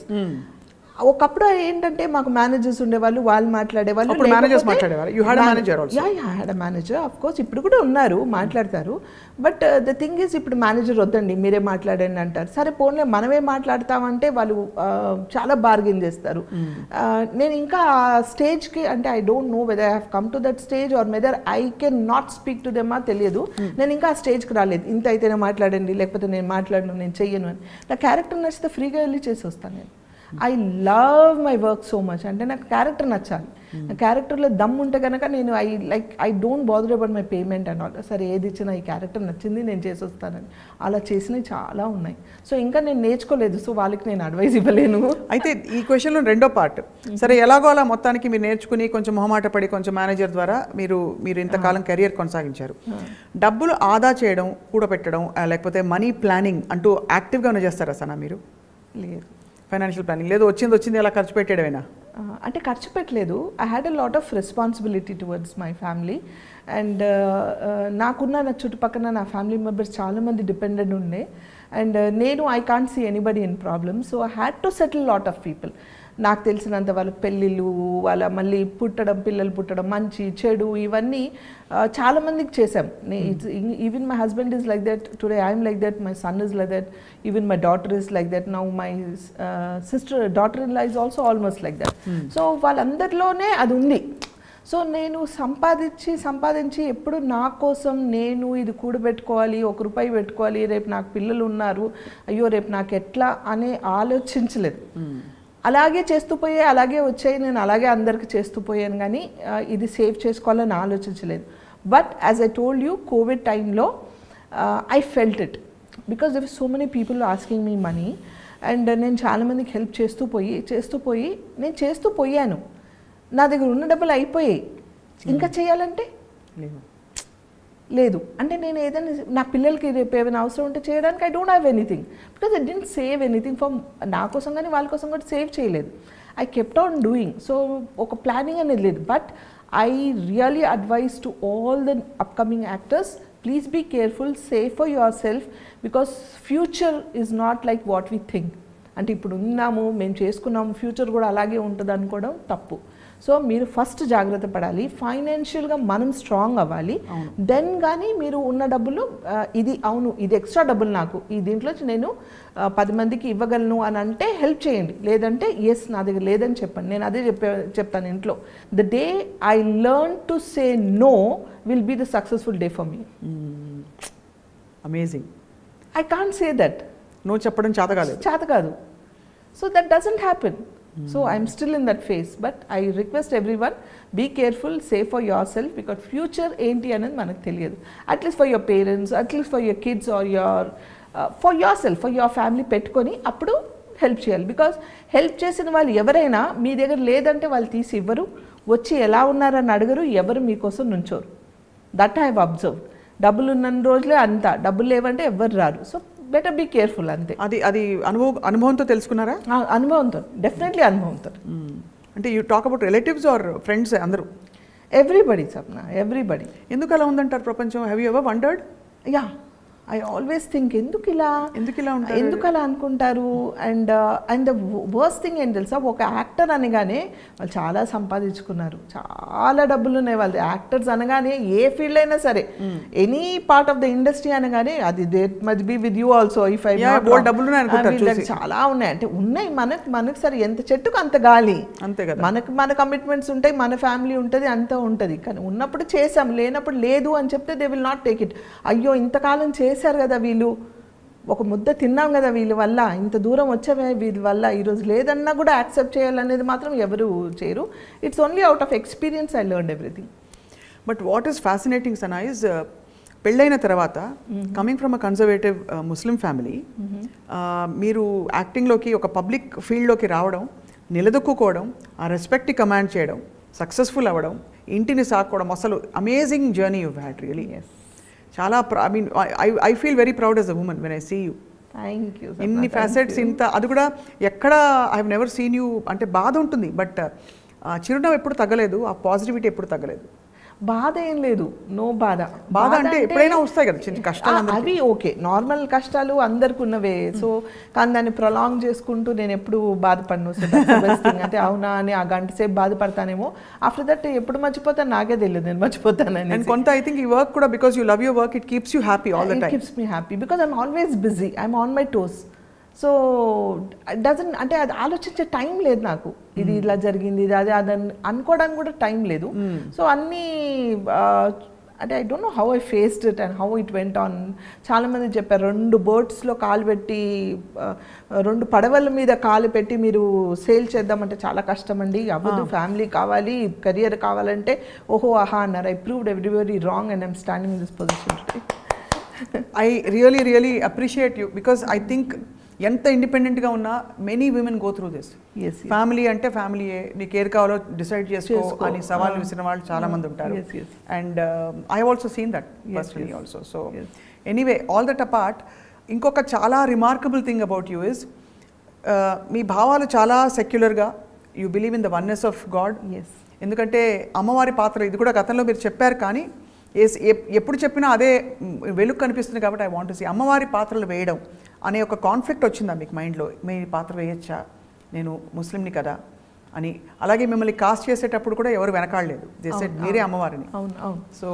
ఒకప్పుడు ఏంటంటే మాకు మేనేజర్స్ ఉండేవాళ్ళు వాళ్ళు మాట్లాడేవాళ్ళు అప్పుడు managers లేకపోతే- మాట్లాడేవారు. You had a manager also. Yeah yeah had a manager of course ఇప్పుడు కూడా ఉన్నారు మాట్లాడతారు బట్ ద థింగ్ ఈజ్ ఇప్పుడు మేనేజర్ వద్దండి మీరే మాట్లాడండి అంటారు సరే పోన్లే మనమే మాట్లాడతామంటే వాళ్ళు ఆ, చాలా బార్గెన్ చేస్తారు ఆ, నేను ఇంకా ఆ స్టేజ్కి అంటే I don't know whether I have come to that stage or whether I can not speak to them తెలియదు నేను ఇంకా ఆ స్టేజ్కి రాలేదు ఇంత అయితేనే మాట్లాడండి లేకపోతే నేను మాట్లాడను నేను చెయ్యను అని నా క్యారెక్టర్ నచ్చితే ఫ్రీగా వెళ్ళి చేసి వస్తాను నేను I love my work so much అంటే నాకు క్యారెక్టర్ నచ్చాలి నా క్యారెక్టర్లో దమ్ ఉంటే కనుక నేను I like I don't bother about my payment and all సరే ఏది ఇచ్చినా ఈ క్యారెక్టర్ నచ్చింది నేను చేసి వస్తానని అలా చేసినవి చాలా ఉన్నాయి సో ఇంకా నేను నేర్చుకోలేదు సో వాళ్ళకి నేను అడ్వైస్ ఇవ్వలేను అయితే ఈ క్వశ్చన్లో రెండో పార్ట్ సరే ఎలాగో అలా మొత్తానికి మీరు నేర్చుకుని కొంచెం మొహమాట పడి కొంచెం మేనేజర్ ద్వారా మీరు మీరు ఇంతకాలం కెరియర్ కొనసాగించారు డబ్బులు ఆదా చేయడం కూడబెట్టడం ఆ, లేకపోతే మనీ ప్లానింగ్ అంటూ యాక్టివ్గా ఉన్న చేస్తారా సనా మీరు లేదు ఫైనాన్షియల్ ప్లానింగ్ లేదు వచ్చింది వచ్చింది ఎలా ఖర్చు పెట్టేయడమేనా ఆ, అంటే ఖర్చు పెట్టలేదు I had a lot of responsibility towards my family and నాకున్న నా చుట్టుపక్కల నా ఫ్యామిలీ మెంబర్స్ చాలామంది డిపెండెంట్ ఉండే అండ్ నేను I can't see anybody in problem so I had to settle lot of people నాకు తెలిసినంత వాళ్ళ పెళ్ళిళ్ళు వాళ్ళ మళ్ళీ పుట్టడం పిల్లలు పుట్టడం మంచి చెడు ఇవన్నీ ఆ, చాలా మందికి చేశాం even my husband is like that today I'm like that my son is like that even my daughter is like that now my sister daughter in law is also almost like that so వాళ్ళందరిలోనే అది ఉంది so నేను సంపాదించి సంపాదించి ఎప్పుడు నా కోసం నేను ఇది కూడబెట్టుకోవాలి ఒక రూపాయి పెట్టుకోవాలి రేపు నాకు పిల్లలు ఉన్నారు అయ్యో రేపు నాకు ఎట్లా అనే ఆలోచించలేదు అలాగే చేస్తూ పోయే అలాగే వచ్చాయి నేను అలాగే అందరికి చేస్తూ పోయాను కానీ ఆ, ఇది సేవ్ చేసుకోవాలని ఆలోచించలేదు but as I told you Covid టైంలో I felt it because there so many people asking me money and నేను చాలామందికి హెల్ప్ చేస్తూ పోయి చేస్తూ పోయి నేను చేస్తూ పోయాను నా దగ్గర ఉన్న డబ్బులు అయిపోయాయి ఇంకా చేయాలంటే లేవు లేదు అంటే నేను ఏదైనా నా పిల్లలకి రేపు ఏమైనా అవసరం ఉంటే చేయడానికి I don't have anything because I didn't save anything for నా కోసం కానీ వాళ్ళ కోసం కూడా సేవ్ చేయలేదు I kept on doing so ఒక ప్లానింగ్ అనేది లేదు but I really advise to all the upcoming actors please be careful save for yourself because future is not like what we think అంటే ఇప్పుడు ఉన్నాము మేము చేసుకున్నాము future కూడా అలాగే ఉంటుంది అనుకోవడం తప్పు సో మీరు ఫస్ట్ జాగ్రత్త పడాలి ఫైనాన్షియల్గా మనం స్ట్రాంగ్ అవ్వాలి అవును. దెన్ కానీ మీరు ఉన్న డబ్బులు ఆ, ఇది అవును ఇది ఎక్స్ట్రా డబ్బులు నాకు ఈ దీంట్లో నేను ఆ, పది మందికి ఇవ్వగలను అని అంటే హెల్ప్ చేయండి లేదంటే ఎస్ నా దగ్గర లేదని చెప్పండి నేను అదే చెప్పే చెప్తాను ఇంట్లో the day I learn to say no will be the successful day for me amazing I can't say that నువ్వు చెప్పడం చేత కాలేదు చేత కాదు so that doesn't happen so I'm still in that phase but I request everyone be careful safe for yourself because future ఏంటి అనేది మనకు తెలియదు at least for your parents at least for your kids or your for yourself for your family పెట్టుకొని అప్పుడు help చేయాలి because help చేసిన వాళ్ళు ఎవరైనా మీ దగ్గర లేదంటే వాళ్ళు తీసి ఇవ్వరు వచ్చి ఎలా ఉన్నారని అడగరు ఎవరు మీకోసం నుంచోరు దట్ ఐ హ్యావ్ అబ్జర్వ్ డబ్బులు ఉన్న రోజులే అంతా డబ్బులు లేవంటే ఎవ్వరు రారు సో బెటర్ బీ కేర్ఫుల్ అంతే అది అది అనుభవ అనుభవంతో తెలుసుకున్నారా ఆ, అనుభవంతో డెఫినెట్లీ అనుభవంతో అంటే you talk about relatives or friends అందరూ ఎవ్రీబడి సప్న ఎవ్రీబడి ఎందుకు అలా ఉందంటారు ప్రపంచం have you ever wondered yeah I always think ఎందుకు ఇలా ఎందుకు ఇలా ఉంటారు? ఎందుకు అలా అనుకుంటారు and and the worst thing ఏంటి తెలుసా ఒక యాక్టర్ అనగానే వాళ్ళు చాలా సంపాదించుకున్నారు చాలా డబ్బులు ఉన్నాయి వాళ్ళు యాక్టర్స్ అనగానే ఏ ఫీల్డ్ అయినా సరే any part of the industry అనగానే అది they must be with you also if I Yeah, bold డబ్బులు ఉన్నాయి అనుకుంటారు చూసి. చాలా ఉన్నాయి అంటే ఉన్నాయి మనకు మనకు సరే ఎంత చెట్టుకు అంత గాలి అంతే కదా మనకు మన కమిట్మెంట్స్ ఉంటాయి మన ఫ్యామిలీ ఉంటుంది అంతా ఉంటుంది కానీ ఉన్నప్పుడు చేసాం లేనప్పుడు లేదు అని చెప్తే they will not take it అయ్యో ఇంతకాలం చేశారు కదా వీళ్ళు ఒక ముద్ద తిన్నాం కదా వీళ్ళ వల్ల ఇంత దూరం వచ్చామే వీళ్ళ వల్ల ఈరోజు లేదన్నా కూడా యాక్సెప్ట్ చేయాలనేది మాత్రం ఎవరు చేయరు it's only out of experience I learn everything but what is fascinating Sana is పెళ్ళైన తర్వాత coming from a conservative Muslim family మీరు యాక్టింగ్లోకి ఒక పబ్లిక్ ఫీల్డ్లోకి రావడం నిలదొక్కుకోవడం ఆ రెస్పెక్ట్ కమాండ్ చేయడం సక్సెస్ఫుల్ అవ్వడం ఇంటిని సాకోవడం అసలు amazing journey you had really చాలా I mean I I feel very proud as a woman when I see you thank you ఇన్ని ఫ్యాసెట్స్ ఇంత అది కూడా ఎక్కడ I have never seen you అంటే బాధ ఉంటుంది బట్ చిరునవ్వు ఎప్పుడు తగ్గలేదు ఆ పాజిటివిటీ ఎప్పుడు తగ్గలేదు బాధ ఏం లేదు నో బాధ బాధ అంటే ఎప్పుడైనా వస్తాయి కదా చిన్న కష్టాలు ఆ, అందరికీ. అవి ఓకే నార్మల్ కష్టాలు అందరికి ఉన్నవే సో కానీ దాన్ని ప్రొలాంగ్ చేసుకుంటూ నేను ఎప్పుడు బాధపడను సో బెస్ట్ థింగ్ అంటే అవునా అని ఆ గంట సేపు బాధపడతానేమో ఆఫ్టర్ దట్ ఎప్పుడు మర్చిపోతాను నాకే తెలియదు నేను మర్చిపోతానని అండ్ కొంత ఐ థింక్ ఈ వర్క్ కూడా because you love your work it keeps you happy all the it time keeps me happy because I'm always busy I'm on my toes so doesn't అంటే అది ఆలోచించే టైం లేదు నాకు ఇది ఇలా జరిగింది ఇది అదే అదని అనుకోవడానికి కూడా టైం లేదు సో అన్నీ ఆ, అంటే I don't know how I faced it and how it went on చాలామంది చెప్పారు రెండు బోట్స్లో కాలు పెట్టి ఆ, రెండు పడవల మీద కాలు పెట్టి మీరు సేల్ చేద్దామంటే చాలా కష్టం అండి అవ్వదు ఫ్యామిలీ కావాలి కెరియర్ కావాలంటే ఓహో ఆహా అన్నారు ఐ ప్రూవ్డ్ ఎవ్రీవరీ wrong and I'm standing in this position I really really appreciate you because I think ఎంత ఇండిపెండెంట్గా ఉన్నా many women go through this Yes, yes. Family అంటే ఫ్యామిలీయే నీకు ఏది కావాలో డిసైడ్ చేసుకో చేసుకో. అని సవాల్ Ah. విసిన వాళ్ళు చాలా మంది ఉంటారు Yes, yes. And I also seen that Yes, personally yes. Also so Yes. Anyway all that apart ఇంకొక చాలా remarkable thing about you is మీ భావాలు చాలా సెక్యులర్గా you believe in the oneness of God yes ఎందుకంటే అమ్మవారి పాత్ర ఇది కూడా గతంలో మీరు చెప్పారు కానీ ఏస్- ఎప్- ఎప్పుడు చెప్పినా అదే మ్, వెలుగు కనిపిస్తుంది కాబట్టి ఐ వాంట్ సీ అమ్మవారి పాత్రలు వేయడం అనే ఒక కాన్ఫ్లిక్ట్ వచ్చిందా మీకు మైండ్లో మీ పాత్ర వేయచ్చా నేను ముస్లింని కదా అని అలాగే మిమ్మల్ని కాస్ట్ చేసేటప్పుడు కూడా ఎవరు వెనకాడలేదు దే సెడ్ అవును, మీరే అవును. అమ్మవారిని అవును అవును so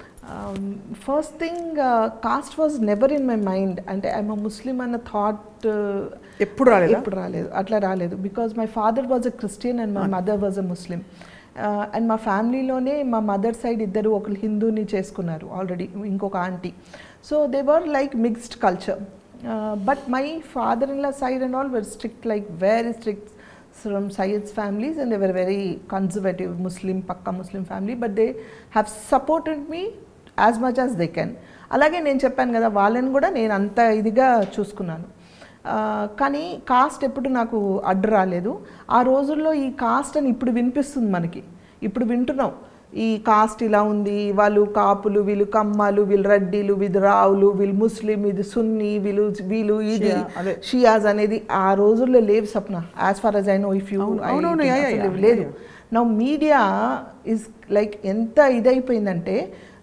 first thing caste was never in my mind అంటే ఐఎమ్ ముస్లిం అన్న థాట్ ఎప్పుడు రాలేదా? ఎప్పుడు రాలేదు అట్లా రాలేదు because my father was a Christian and my mother was a Muslim and మా ఫ్యామిలీలోనే మా మదర్ సైడ్ ఇద్దరు ఒకరు హిందూని చేసుకున్నారు ఆల్రెడీ ఇంకొక aunty so they were like mixed culture but my father in law side and all were strict like very strict from Syed's families and they were very conservative Muslim, Pakka Muslim family, but they have supported me as much as they can. అలాగే నేను చెప్పాను కదా వాళ్ళని కూడా నేను అంత ఇదిగా చూసుకున్నాను ఆ, కానీ కాస్ట్ ఎప్పుడు నాకు అడ్డు రాలేదు ఆ రోజుల్లో ఈ కాస్ట్ అని ఇప్పుడు వినిపిస్తుంది మనకి ఇప్పుడు వింటున్నాం ఈ కాస్ట్ ఇలా ఉంది వాళ్ళు కాపులు వీళ్ళు కమ్మాలు వీళ్ళు రెడ్డిలు వీళ్ళు రావులు వీళ్ళు ముస్లిం ఇది సున్ని వీళ్ళు వీళ్ళు ఇది షియా, అదే. షియాజ్ అనేది ఆ రోజుల్లో లేవు Sapna as far as I know if you అవును, అవునవును, యా, యా, యా, లేదు యా. నా మీడియా ఇస్ లైక్ ఎంత ఇదైపోయిందంటే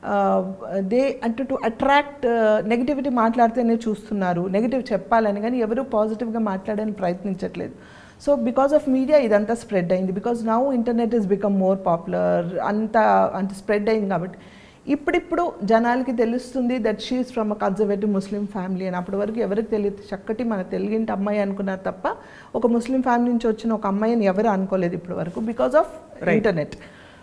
దే అంటే టు అట్రాక్ట్ నెగిటివిటీ మాట్లాడితేనే చూస్తున్నారు నెగిటివ్ చెప్పాలని కానీ ఎవరు పాజిటివ్గా మాట్లాడని ప్రయత్నించట్లేదు సో బికాస్ ఆఫ్ మీడియా ఇదంతా స్ప్రెడ్ అయింది because now internet is become more popular అంత అంత స్ప్రెడ్ అయింది కాబట్టి ఇప్పుడిప్పుడు జనాలకి తెలుస్తుంది that she is from a conservative Muslim family అని అప్పటి వరకు ఎవరికి తెలియదు చక్కటి మన తెలుగింటి అమ్మాయి అనుకున్నారు తప్ప ఒక ముస్లిం ఫ్యామిలీ నుంచి వచ్చిన ఒక అమ్మాయిని ఎవరు అనుకోలేదు ఇప్పటి వరకు because of Right. Internet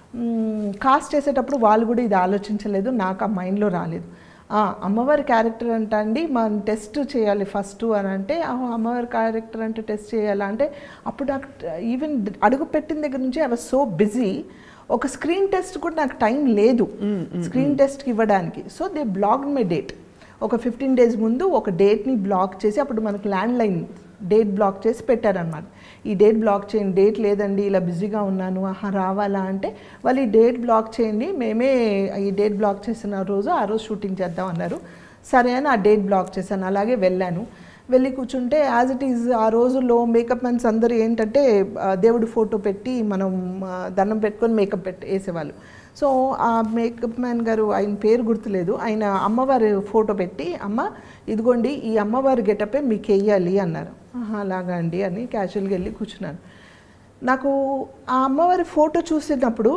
cast చేసేటప్పుడు వాళ్ళు కూడా ఇది ఆలోచించలేదు నాకు ఆ మైండ్లో రాలేదు ఆ, అమ్మవారి క్యారెక్టర్ అంట అండి మనం టెస్ట్ చేయాలి ఫస్ట్ అని అంటే "ఆ, అమ్మవారి క్యారెక్టర్ అంటే టెస్ట్ చేయాలా అంటే అప్పుడు నాకు ఈవెన్ అడుగు పెట్టిన దగ్గర నుంచి ఐ వాజ్ సో బిజీ ఒక స్క్రీన్ టెస్ట్ కూడా నాకు టైం లేదు స్క్రీన్ టెస్ట్కి ఇవ్వడానికి so they block my date ఒక ఫిఫ్టీన్ డేస్ ముందు ఒక డేట్ని బ్లాక్ చేసి అప్పుడు మనకు ల్యాండ్ లైన్ డేట్ బ్లాక్ చేసి పెట్టారనమాట ఈ డేట్ బ్లాక్ చేయండి డేట్ లేదండి ఇలా బిజీగా ఉన్నాను ఆహా రావాలా అంటే వాళ్ళు ఈ డేట్ బ్లాక్ చేయండి మేమే ఈ డేట్ బ్లాక్ చేసిన రోజు ఆ రోజు షూటింగ్ చేద్దాం అన్నారు సరే అని ఆ డేట్ బ్లాక్ చేశాను అలాగే వెళ్ళాను వెళ్ళి కూర్చుంటే యాజ్ ఇట్ ఈజ్ ఆ రోజుల్లో మేకప్ మెన్స్ అందరూ ఏంటంటే ఆ, దేవుడి ఫోటో పెట్టి మనం ఆ, దండం పెట్టుకొని మేకప్ పెట్టి వేసేవాళ్ళు సో ఆ మేకప్ మ్యాన్ గారు ఆయన పేరు గుర్తులేదు ఆయన అమ్మవారి ఫోటో పెట్టి అమ్మ ఇదిగోండి ఈ అమ్మవారి గెటపే మీకు వెయ్యాలి అన్నారు "ఆహా, అలాగా అండి అని క్యాజువల్గా వెళ్ళి కూర్చున్నాను నాకు ఆ అమ్మవారి ఫోటో చూసేటప్పుడు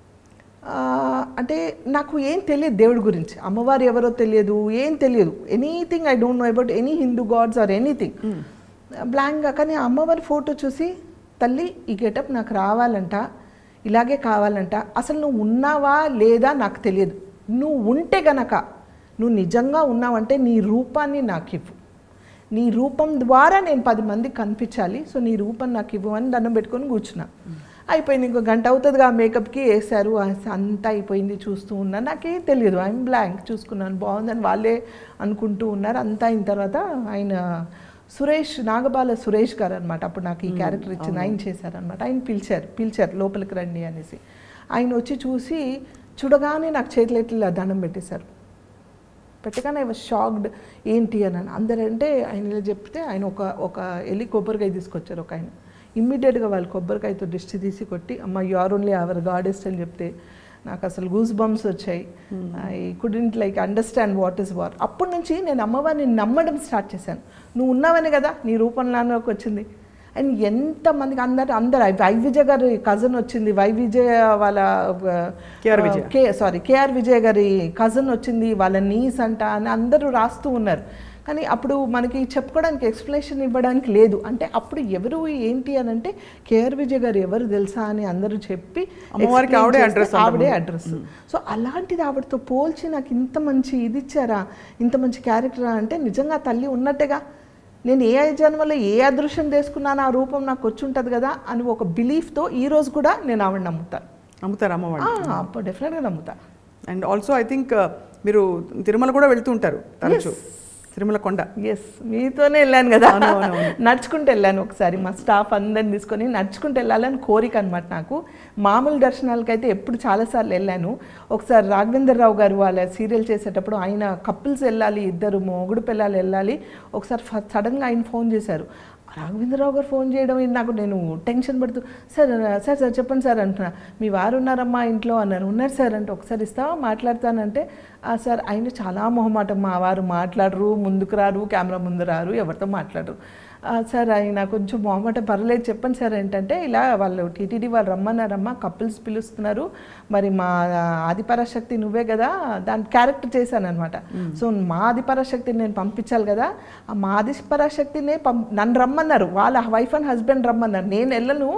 ఆ, అంటే నాకు ఏం తెలియదు దేవుడి గురించి అమ్మవారు ఎవరో తెలియదు ఏం తెలియదు anything I don't know about any Hindu gods or anything బ్లాంక్గా కానీ ఆ అమ్మవారి ఫోటో చూసి తల్లి ఈ గెటప్ నాకు రావాలంట ఇలాగే కావాలంట అసలు నువ్వు ఉన్నావా లేదా నాకు తెలియదు నువ్వు ఉంటే గనక నువ్వు నిజంగా ఉన్నావంటే నీ రూపాన్ని నాకు ఇవ్వు నీ రూపం ద్వారా నేను పది మందికి కనిపించాలి సో నీ రూపం నాకు ఇవ్వు అని దండం పెట్టుకొని కూర్చున్నా అయిపోయింది ఇంకో గంట అవుతుందిగా ఆ మేకప్కి వేశారు ఆ అంతా అయిపోయింది చూస్తూ ఉన్నా నాకేం తెలియదు ఐఎమ్ బ్లాంక్ చూసుకున్నాను బాగుందని వాళ్ళే అనుకుంటూ ఉన్నారు అంతా అయిన తర్వాత ఆయన సురేష్ నాగబాల సురేష్ గారు అనమాట అప్పుడు నాకు ఈ క్యారెక్టర్ ఇచ్చింది ఆయన చేశారనమాట ఆయన పిలిచారు పిలిచారు లోపలికి రండి అనేసి ఆయన వచ్చి చూసి చూడగానే నాకు చేతులు ఎట్లా దండం పెట్టేశారు పెట్టగానే ఐ వాజ్ షాక్డ్ ఏంటి అని అందరూ అంటే ఆయన ఇలా చెప్తే ఆయన ఒక ఒక వెళ్ళి కొబ్బరికాయ తీసుకొచ్చారు ఒక ఆయన ఇమ్మీడియట్గా వాళ్ళు కొబ్బరికాయతో దిష్టి తీసి కొట్టి అమ్మ you are only our goddess అని చెప్తే నాకు అసలు గూస్ బంప్స్ వచ్చాయి I couldn't like understand what is war అప్పటి నుంచి నేను అమ్మవారిని నమ్మడం స్టార్ట్ చేశాను నువ్వు ఉన్నావని కదా నీ రూపంలోకి వచ్చింది అండ్ ఎంతమందికి అందరు అందరు వై విజయ్ గారి కజన్ వచ్చింది వై విజయ్ వాళ్ళ KR Vijaya. K sorry KR Vijay గారి కజన్ వచ్చింది వాళ్ళ నీస్ అంట అని అందరూ రాస్తూ ఉన్నారు కానీ అప్పుడు మనకి చెప్పుకోవడానికి ఎక్స్ప్లెనేషన్ ఇవ్వడానికి లేదు అంటే అప్పుడు ఎవరు ఏంటి అని అంటే కేఆర్ విజయ్ గారు ఎవరు తెలుసా అని అందరూ చెప్పి అమ్మవారికి explain ఆవిడే చేస్తే address ఆవిడే అంటాము. అడ్రస్ సో అలాంటిది ఆవిడతో పోల్చి నాకు ఇంత మంచి ఇది ఇచ్చారా ఇంత మంచి క్యారెక్టరా అంటే నిజంగా తల్లి ఉన్నట్టుగా నేను ఏ జన్మలో ఏ అదృశ్యం తీసుకున్నాను ఆ రూపం నాకు వచ్చి ఉంటుంది కదా అని ఒక బిలీఫ్తో ఈ రోజు కూడా నేను ఆవిడ నమ్ముతాను నమ్ముతారు అమ్మవాళ్ళు అప్పుడు డెఫినెట్గా నమ్ముతా అండ్ ఆల్సో ఐ థింక్ మీరు తిరుమల కూడా వెళ్తూ ఉంటారు తరచు తిరుమల కొండ ఎస్ మీతోనే వెళ్ళాను కదా అవును, అవును, అవును. నడుచుకుంటూ వెళ్ళాను ఒకసారి మా స్టాఫ్ అందరిని తీసుకొని నడుచుకుంటూ వెళ్ళాలని కోరిక అనమాట నాకు మామూలు దర్శనాలకైతే ఎప్పుడు చాలాసార్లు వెళ్ళాను ఒకసారి రాఘవేందర్ రావు గారు వాళ్ళ సీరియల్ చేసేటప్పుడు ఆయన కపుల్స్ వెళ్ళాలి ఇద్దరు మొగుడు పిల్లలు వెళ్ళాలి ఒకసారి సడన్గా ఆయన ఫోన్ చేశారు రాఘవేంద్రరావు గారు ఫోన్ చేయడం ఏంటి నాకు నేను టెన్షన్ పడుతూ సార్ సార్ సార్ చెప్పండి సార్ అంటున్నా మీ వారు ఉన్నారమ్మా ఇంట్లో అన్నారు ఉన్నారు సార్ అంటే ఒకసారి ఇస్తావా మాట్లాడతానంటే "ఆ, సార్ ఆయన చాలా మొహమాటం మా వారు మాట్లాడరు ముందుకు రారు కెమెరా ముందు రారు ఎవరితో మాట్లాడరు "ఆ, సార్ ఆయన కొంచెం మొహమాటం పర్లేదు చెప్పండి సార్ ఏంటంటే ఇలా వాళ్ళు టీటీడీ వాళ్ళు రమ్మన్నారమ్మా కపుల్స్ పిలుస్తున్నారు మరి మా ఆదిపరాశక్తి నువ్వే కదా దాని క్యారెక్టర్ చేశాను అనమాట సో మా ఆదిపరాశక్తిని నేను పంపించాలి కదా ఆ మా ఆదిపరాశక్తినే పం నన్ను రమ్మన్నారు వాళ్ళ వైఫ్ అండ్ హస్బెండ్ రమ్మన్నారు నేను వెళ్ళను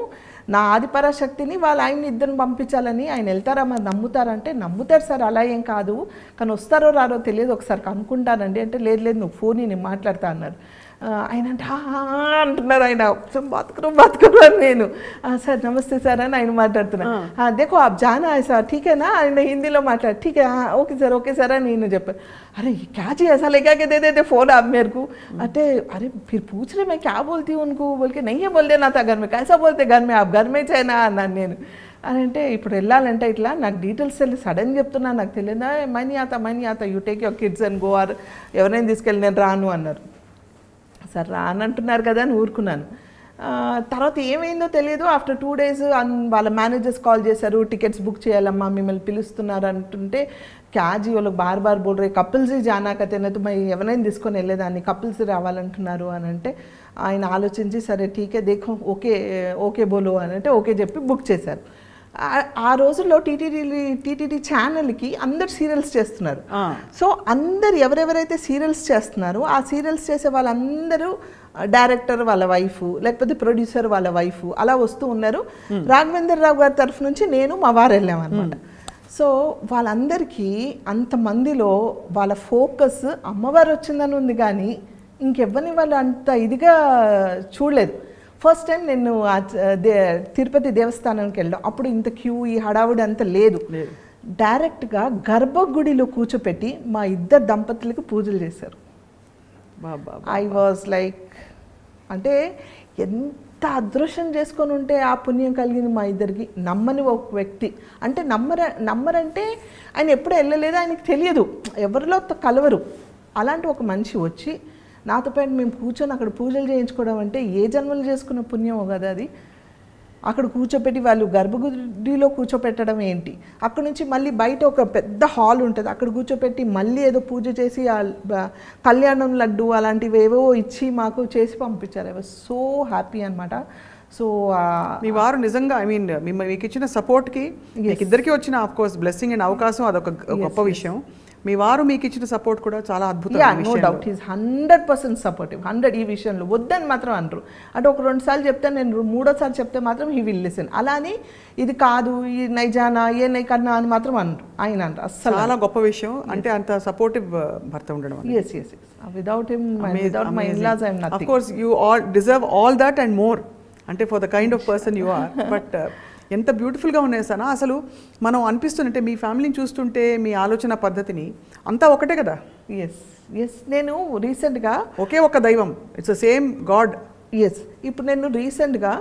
నా ఆదిపరాశక్తిని వాళ్ళ ఆయన ఇద్దరిని పంపించాలని ఆయన వెళ్తారా మరి నమ్ముతారంటే నమ్ముతారు సార్ అలా ఏం కాదు కానీ వస్తారో రారో తెలియదు ఒకసారి కనుక్కుంటానండి అంటే లేదు లేదు నువ్వు ఫోన్ నేను మాట్లాడతా అన్నారు ఆ, ఆయన అంటే "ఆ, ఆ, ఆ" అంటున్నారు ఆయన "तुम బతుకురు బతుకురు అని నేను "ఆ, సార్ నమస్తే సార్ అని ఆయన మాట్లాడుతున్నా "ఆ, देखो आप जाना है సార్ ठीक है ना ఆయన హిందీలో మాట్లాడు ठीक है हाँ ఓకే సార్ ఓకే సార్ అని నేను చెప్పాను अरे ये क्या जी ऐसा लेगा के दे देते फोन आप मेरे को अरे अरे फिर पूछ रहे मैं क्या बोलती हूँ उनको बोल के नहीं है बोल देना था घर में कैसा बोलते घर में आप घर में చేయనా అన్నాను నేను అని అంటే ఇప్పుడు వెళ్ళాలంటే ఇట్లా నాకు డీటెయిల్స్ తెలియదు సడన్ చెప్తున్నా నాకు తెలియదా మనీ ఆత మనీ ఆత you take your kids and go or ఎవరైనా తీసుకెళ్ళి నేను రాను అన్నారు సరే రానంటున్నారు కదా అని ఊరుకున్నాను ఆ, తర్వాత ఏమైందో తెలియదు ఆఫ్టర్ టూ డేస్ వాళ్ళ మేనేజర్స్ కాల్ చేశారు టికెట్స్ బుక్ చేయాలమ్మా మిమ్మల్ని పిలుస్తున్నారు అంటుంటే క్యాజీ వాళ్ళకి బార్ బార్ బోల్ రే కపుల్స్ జానా కతేనతో మరి ఎవరైనా తీసుకొని వెళ్ళేదాన్ని కపుల్స్ రావాలంటున్నారు అని అంటే ఆయన ఆలోచించి సరే ఠీకే దేఖో ఓకే ఓకే బోలో అని అంటే ఓకే చెప్పి బుక్ చేశారు ఆ- ఆ రోజుల్లో టీటీడీ టీటీడీ ఛానల్కి అందరు సీరియల్స్ చేస్తున్నారు ఆ. సో అందరు ఎవరెవరైతే సీరియల్స్ చేస్తున్నారో ఆ సీరియల్స్ చేసే వాళ్ళందరూ డైరెక్టర్ వాళ్ళ వైఫ్ లేకపోతే ప్రొడ్యూసర్ వాళ్ళ వైఫ్ అలా వస్తూ ఉన్నారు రాఘవేందర్ రావు గారి తరఫు నుంచి నేను మా వారు వెళ్ళాం అనమాట సో వాళ్ళందరికీ అంతమందిలో వాళ్ళ ఫోకస్ అమ్మవారు వచ్చిందని ఉంది కానీ ఇంకెవ్వరిని వాళ్ళు అంత ఇదిగా చూడలేదు ఫస్ట్ టైం నేను ఆ చ- దే తిరుపతి దేవస్థానానికి వెళ్ళాం అప్పుడు ఇంత క్యూ ఈ హడావుడి అంత లేదు లేదు. డైరెక్ట్గా గర్భగుడిలో కూర్చోపెట్టి మా ఇద్దరు దంపతులకు పూజలు చేశారు బాబా ఐ వాజ్ లైక్ అంటే ఎంత అదృష్టం చేసుకొని ఉంటే ఆ పుణ్యం కలిగింది మా ఇద్దరికి నమ్మని ఒక వ్యక్తి అంటే నమ్మర నమ్మరంటే ఆయన ఎప్పుడు వెళ్ళలేదు ఆయనకి తెలియదు ఎవరిలో త- కలవరు అలాంటి ఒక మనిషి వచ్చి నాతో పాటు మేము కూర్చొని అక్కడ పూజలు చేయించుకోవడం అంటే ఏ జన్మలు చేసుకున్న పుణ్యమో కదా అది అక్కడ కూర్చోపెట్టి వాళ్ళు గర్భగుడిలో కూర్చోపెట్టడం ఏంటి అక్కడ నుంచి మళ్ళీ బయట ఒక పెద్ద హాల్ ఉంటుంది అక్కడ కూర్చోపెట్టి మళ్ళీ ఏదో పూజ చేసి ఆ బ- కళ్యాణం లడ్డు అలాంటివి ఏవో ఇచ్చి మాకు చేసి పంపించారు ఐ వాజ్ సో హ్యాపీ అనమాట సో మీ వారు నిజంగా ఐ మీన్ మీకు ఇచ్చిన సపోర్ట్కి మీకు ఇద్దరికి వచ్చిన ఆఫ్ కోర్స్ బ్లెస్సింగ్ అండ్ అవకాశం అదొక గొప్ప విషయం మీ వారు మీకు ఇచ్చిన సపోర్ట్ కూడా చాలా యా అద్భుతం no doubt is hundred percent supportive hundred ఈ విషయంలో వద్దని మాత్రం అనరు అంటే ఒక రెండు సార్లు చెప్తే నేను మూడోసారి చెప్తే మాత్రం హీ విల్ లిసన్ అలానే ఇది కాదు ఈ నైజానా ఏ నై కన్నా అని మాత్రం అనరు ఆయన అనరు అస్సలు చాలా గొప్ప విషయం అంటే అంత సపోర్టివ్ భర్త ఉండడం yes yes yes without him without my in-laws I'm of nothing course you all deserve all that and more అంటే for the kind of person you are but ఎంత బ్యూటిఫుల్గా ఉన్నాయి సనా అసలు మనం అనిపిస్తుంటే మీ ఫ్యామిలీని చూస్తుంటే మీ ఆలోచన పద్ధతిని అంతా ఒకటే కదా ఎస్ ఎస్ నేను రీసెంట్గా ఒకే ఒక దైవం it's the same God yes ఇప్పుడు నేను రీసెంట్గా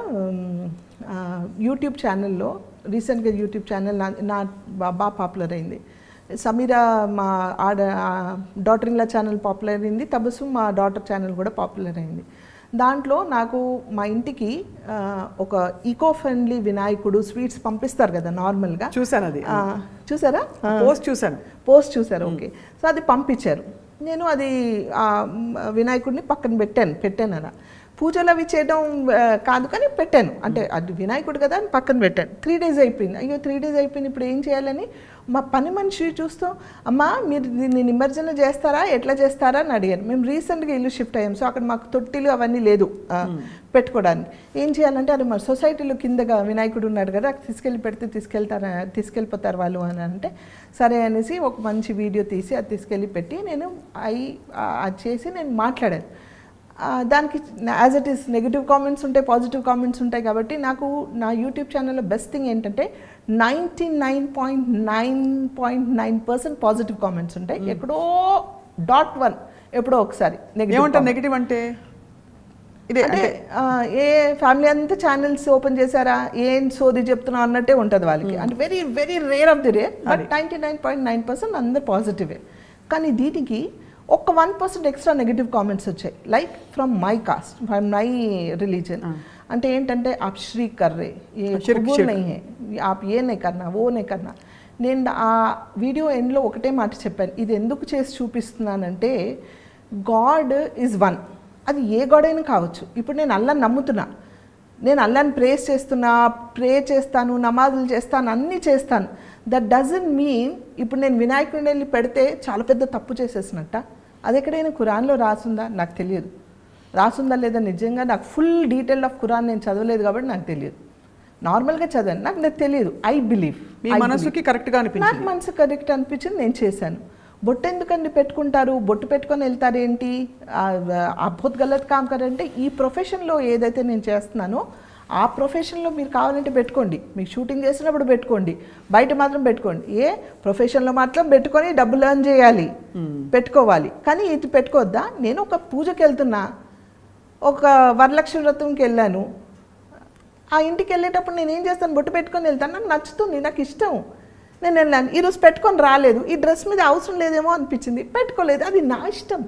యూట్యూబ్ ఛానల్లో రీసెంట్గా యూట్యూబ్ ఛానల్ నా నా బా- బాగా పాపులర్ అయింది సమీరా మా ఆడ డాటర్ ఇన్లా ఛానల్ పాపులర్ అయింది తబసు మా డాటర్ ఛానల్ కూడా పాపులర్ అయింది దాంట్లో నాకు మా ఇంటికి ఆ, ఒక ఈకో ఫ్రెండ్లీ వినాయకుడు స్వీట్స్ పంపిస్తారు కదా నార్మల్గా చూశాను అది ఆ, చూసారా ఆ. పోస్ట్ చూశాను పోస్ట్ చూసారు ఓకే సో అది పంపించారు నేను అది ఆ, మ్, వినాయకుడిని పక్కన పెట్టాను పెట్టాను అలా పూజలు అవి చేయడం ఆ, కాదు కానీ పెట్టాను అంటే అది వినాయకుడు కదా అని పక్కన పెట్టాను త్రీ డేస్ అయిపోయింది అయ్యో త్రీ డేస్ అయిపోయింది ఇప్పుడు ఏం చేయాలని మా పని మనిషి చూస్తూ అమ్మా మీరు దీన్ని నిమజ్జన చేస్తారా ఎట్లా చేస్తారా అని అడిగాను మేము రీసెంట్గా ఇల్లు షిఫ్ట్ అయ్యాం సో అక్కడ మాకు తొట్టిలు అవన్నీ లేదు ఆ, పెట్టుకోవడానికి ఏం చేయాలంటే అది మరి సొసైటీలో కిందగా వినాయకుడు ఉన్నాడు కదా అక్కడ తీసుకెళ్ళి పెడితే తీసుకెళ్తారా తీసుకెళ్ళిపోతారు వాళ్ళు అని అంటే సరే అనేసి ఒక మంచి వీడియో తీసి అది తీసుకెళ్ళి పెట్టి నేను అయి ఆ, అది చేసి నేను మాట్లాడాను ఆ, దానికి as it is negative comments ఉంటాయి పాజిటివ్ కామెంట్స్ ఉంటాయి కాబట్టి నాకు నా యూట్యూబ్ ఛానల్లో బెస్ట్ థింగ్ ఏంటంటే ninety nine point nine point nine percent positive comments ఉంటాయి ఎక్కడో డాట్ వన్ ఎప్పుడో ఒకసారి ఏమంటారు నెగిటివ్ నెగిటివ్ అంటే ఇదే అంటే అంటే ఆ, ఏ ఫ్యామిలీ అంతా ఛానల్స్ ఓపెన్ చేశారా ఏం సోది చెప్తున్నా అన్నట్టే ఉంటుంది వాళ్ళకి అంటే very very rare of the rare but ninety nine point nine percent అందరు పాజిటివే కానీ దీనికి ఒక్క one percent extra negative comments వచ్చాయి like from my caste from my religion అంటే ఏంటంటే ఆప్ శ్రీ కర్రే ఏ షిర్క్, కబూల్ షిర్క్. नहीं है आप ये नहीं करना वो नहीं करना నేను ఆ వీడియో ఎండ్లో ఒకటే మాట చెప్పాను ఇది ఎందుకు చేసి చూపిస్తున్నానంటే గాడ్ ఈజ్ వన్ అది ఏ గాడ్ అయినా కావచ్చు ఇప్పుడు నేను అల్లాని నమ్ముతున్నా నేను అల్లాని ప్రేస్ చేస్తున్నా ప్రే చేస్తాను నమాజులు చేస్తాను అన్నీ చేస్తాను దట్ డజంట్ మీన్ ఇప్పుడు నేను వినాయకుడిని వెళ్ళి పెడితే చాలా పెద్ద తప్పు చేసేసినట్ట అది ఎక్కడైనా ఖురాన్లో రాసుందా నాకు తెలియదు రాసుందా లేదా నిజంగా నాకు ఫుల్ డీటెయిల్ ఆఫ్ ఖురాన్ నేను చదవలేదు కాబట్టి నాకు తెలియదు నార్మల్గా చదివాను నాకు నాకు తెలియదు ఐ బిలీవ్ మీ మనసుకి కరెక్ట్గా నాకు అనిపించింది మనసు కరెక్ట్ అనిపించింది నేను చేశాను బొట్టు ఎందుకండి పెట్టుకుంటారు బొట్టు పెట్టుకొని వెళ్తారు ఏంటి అద్భుత్ గలత్ కామ్ కరంటే ఈ ప్రొఫెషన్లో ఏదైతే నేను చేస్తున్నానో ఆ ప్రొఫెషన్లో మీరు కావాలంటే పెట్టుకోండి మీకు షూటింగ్ చేసినప్పుడు పెట్టుకోండి బయట మాత్రం పెట్టుకోండి ఏ ప్రొఫెషన్లో మాత్రం పెట్టుకొని డబ్బులు ఎర్న్ చేయాలి పెట్టుకోవాలి కానీ ఇది పెట్టుకోవద్దా నేను ఒక పూజకి వెళ్తున్నా ఒక వరలక్ష్మి వ్రతంకి వెళ్ళాను ఆ ఇంటికి వెళ్ళేటప్పుడు నేను ఏం చేస్తాను బొట్టు పెట్టుకొని వెళ్తాను నాకు నచ్చుతుంది నాకు ఇష్టం నేను వెళ్ళాను ఈరోజు పెట్టుకొని రాలేదు ఈ డ్రెస్ మీద అవసరం లేదేమో అనిపించింది పెట్టుకోలేదు అది నా ఇష్టం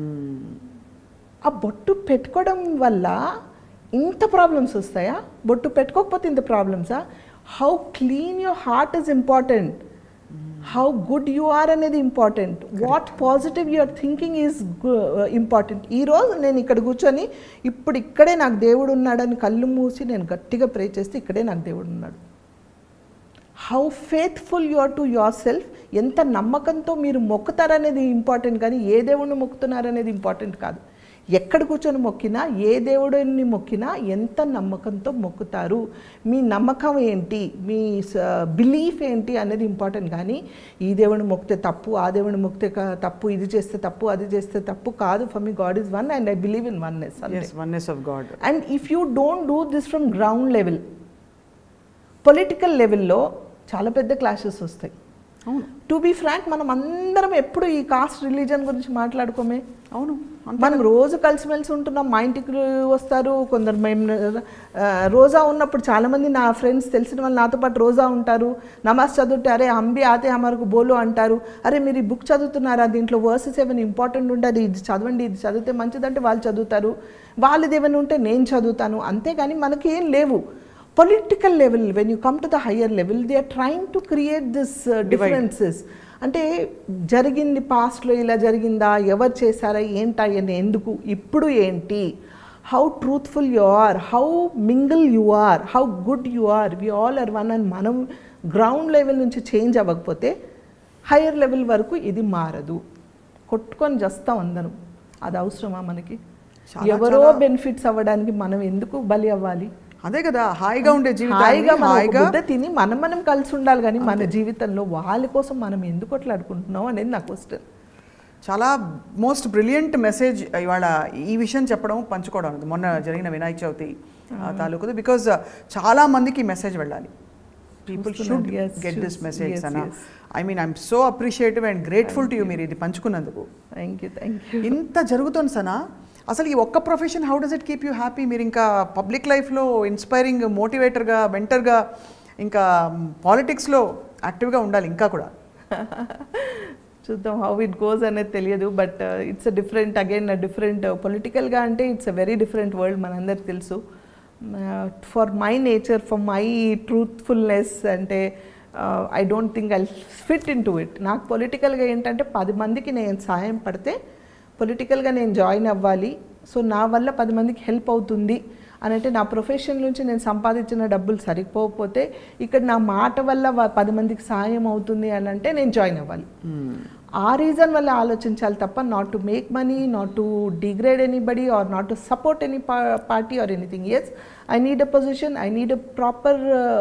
ఆ బొట్టు పెట్టుకోవడం వల్ల ఇంత ప్రాబ్లమ్స్ వస్తాయా బొట్టు పెట్టుకోకపోతే ఇంత ప్రాబ్లమ్సా how clean your heart is important how good you are అనేది important what positive your thinking is important ఈరోజు నేను ఇక్కడ కూర్చొని ఇప్పుడు ఇక్కడే నాకు దేవుడు ఉన్నాడని కళ్ళు మూసి నేను గట్టిగా ప్రే చేస్తే ఇక్కడే నాకు దేవుడు ఉన్నాడు how faithful you are to yourself ఎంత నమ్మకంతో మీరు మొక్కుతారనేది ఇంపార్టెంట్ కానీ ఏ దేవుడిని మొక్కుతున్నారనేది ఇంపార్టెంట్ కాదు ఎక్కడ కూర్చొని మొక్కినా ఏ దేవుడిని మొక్కినా ఎంత నమ్మకంతో మొక్కుతారు మీ నమ్మకం ఏంటి మీ బిలీఫ్ ఏంటి అనేది ఇంపార్టెంట్ కానీ ఈ దేవుడిని మొక్కితే తప్పు ఆ దేవుడిని మొక్కితే క- తప్పు ఇది చేస్తే తప్పు అది చేస్తే తప్పు కాదు for me God is one and I believe in oneness yes oneness of God and if you don't do this from ground level political లెవెల్లో చాలా పెద్ద క్లాషెస్ వస్తాయి అవును టు బీ ఫ్రాంక్ మనం అందరం ఎప్పుడు ఈ కాస్ట్ రిలీజన్ గురించి మాట్లాడుకోమే అవును మనం రోజు కలిసిమెలిసి ఉంటున్నాం మా ఇంటికి వస్తారు కొందరు మేము ఆ, రోజా ఉన్నప్పుడు చాలామంది నా ఫ్రెండ్స్ తెలిసిన వాళ్ళు నాతో పాటు రోజా ఉంటారు నమాజ్ చదువుతే అరే అంబి ఆతే హమారకు బోలు అంటారు అరే మీరు ఈ బుక్ చదువుతున్నారా దీంట్లో వర్సెస్ ఏమైనా ఇంపార్టెంట్ ఉంటుంది ఇది చదవండి ఇది చదివితే మంచిదంటే వాళ్ళు చదువుతారు వాళ్ళది ఏమైనా ఉంటే నేను చదువుతాను అంతేగాని మనకి ఏం లేవు political level when you come to the higher level they are trying to create this differences అంటే జరిగింది పాస్ట్లో ఇలా జరిగిందా ఎవరు చేశారా ఏంటా అని ఎందుకు ఇప్పుడు ఏంటి how truthful you are how mingle you are how good you are we all are one అని మనం గ్రౌండ్ లెవెల్ నుంచి చేంజ్ అవ్వకపోతే హయ్యర్ లెవెల్ వరకు ఇది మారదు కొట్టుకొని చేస్తాం అందరం అది అవసరమా మనకి చాలా, ఎవరో చాలా- బెనిఫిట్స్ అవ్వడానికి మనం ఎందుకు బలి అవ్వాలి అదే కదా హాయిగా ఉండే జీవితం హాయిగా మనం ఒక హాయిగా ముద్ద తిని మనం మనం కలిసి ఉండాలి కానీ మన జీవితంలో వాళ్ళ కోసం మనం ఎందుకు కొట్లాడుకుంటున్నాం అనేది నా క్వశ్చన్ చాలా మోస్ట్ బ్రిలియంట్ మెసేజ్ ఇవాళ ఈ విషయం చెప్పడం పంచుకోవడం అనేది మొన్న జరిగిన వినాయక చవితి ఆ, తాలూకుది బికాజ్ చాలా మందికి మెసేజ్ వెళ్ళాలి పీపుల్ షుడ్ చూస్తున్నారు. Yes, get this should. Message Yes, అన్న yes. I mean I'm so appreciative and grateful to you మీరు ఇది పంచుకున్నందుకు థ్యాంక్ యూ థ్యాంక్ యూ ఇంత జరుగుతుంది సనా అసలు ఈ ఒక్క profession how does it keep you happy మీరు ఇంకా పబ్లిక్ లైఫ్లో ఇన్స్పైరింగ్ మోటివేటర్గా మెంటర్గా ఇంకా పాలిటిక్స్లో యాక్టివ్గా ఉండాలి ఇంకా కూడా చూద్దాం హౌ ఇట్ గోస్ అనేది తెలియదు but it's a different again different పొలిటికల్గా అంటే it's a very different world మనందరికి తెలుసు for my nature for my truthfulness అంటే I don't think I fit into it నాకు పొలిటికల్గా ఏంటంటే పది మందికి నేను సాయం పడితే పొలిటికల్గా నేను జాయిన్ అవ్వాలి సో నా వల్ల పది మందికి హెల్ప్ అవుతుంది అని అంటే నా ప్రొఫెషన్ నుంచి నేను సంపాదించిన డబ్బులు సరిపోకపోతే ఇక్కడ నా మాట వల్ల వా- పది మందికి సాయం అవుతుంది అని అంటే నేను జాయిన్ అవ్వాలి ఆ రీజన్ వల్ల ఆలోచించాలి తప్ప not to make money not to degrade anybody or not to support any party or anything yes I need a position I need a proper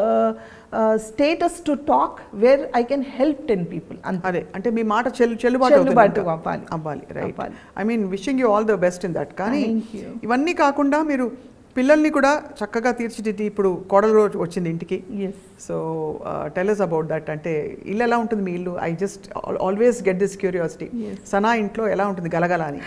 status to talk where I can help ten people అంతే అదే అంటే మీ మాట చెల్లు చెల్లుబాటు అవుతుంది చెల్లుబాటు ఇంకా. అవ్వాలి. అవ్వాలి రైట్ అవ్వాలి. I mean wishing you all the best in that కానీ Thank you. ఇవన్నీ కాకుండా మీరు పిల్లల్ని కూడా చక్కగా తీర్చిదిద్ది ఇప్పుడు కోడలు రోజు వచ్చింది ఇంటికి yes so tell us about that అంటే ఇల్లు ఎలా ఉంటుంది మీ ఇల్లు I just always get this curiosity Yes. Sana ఇంట్లో ఎలా ఉంటుంది గలగల అని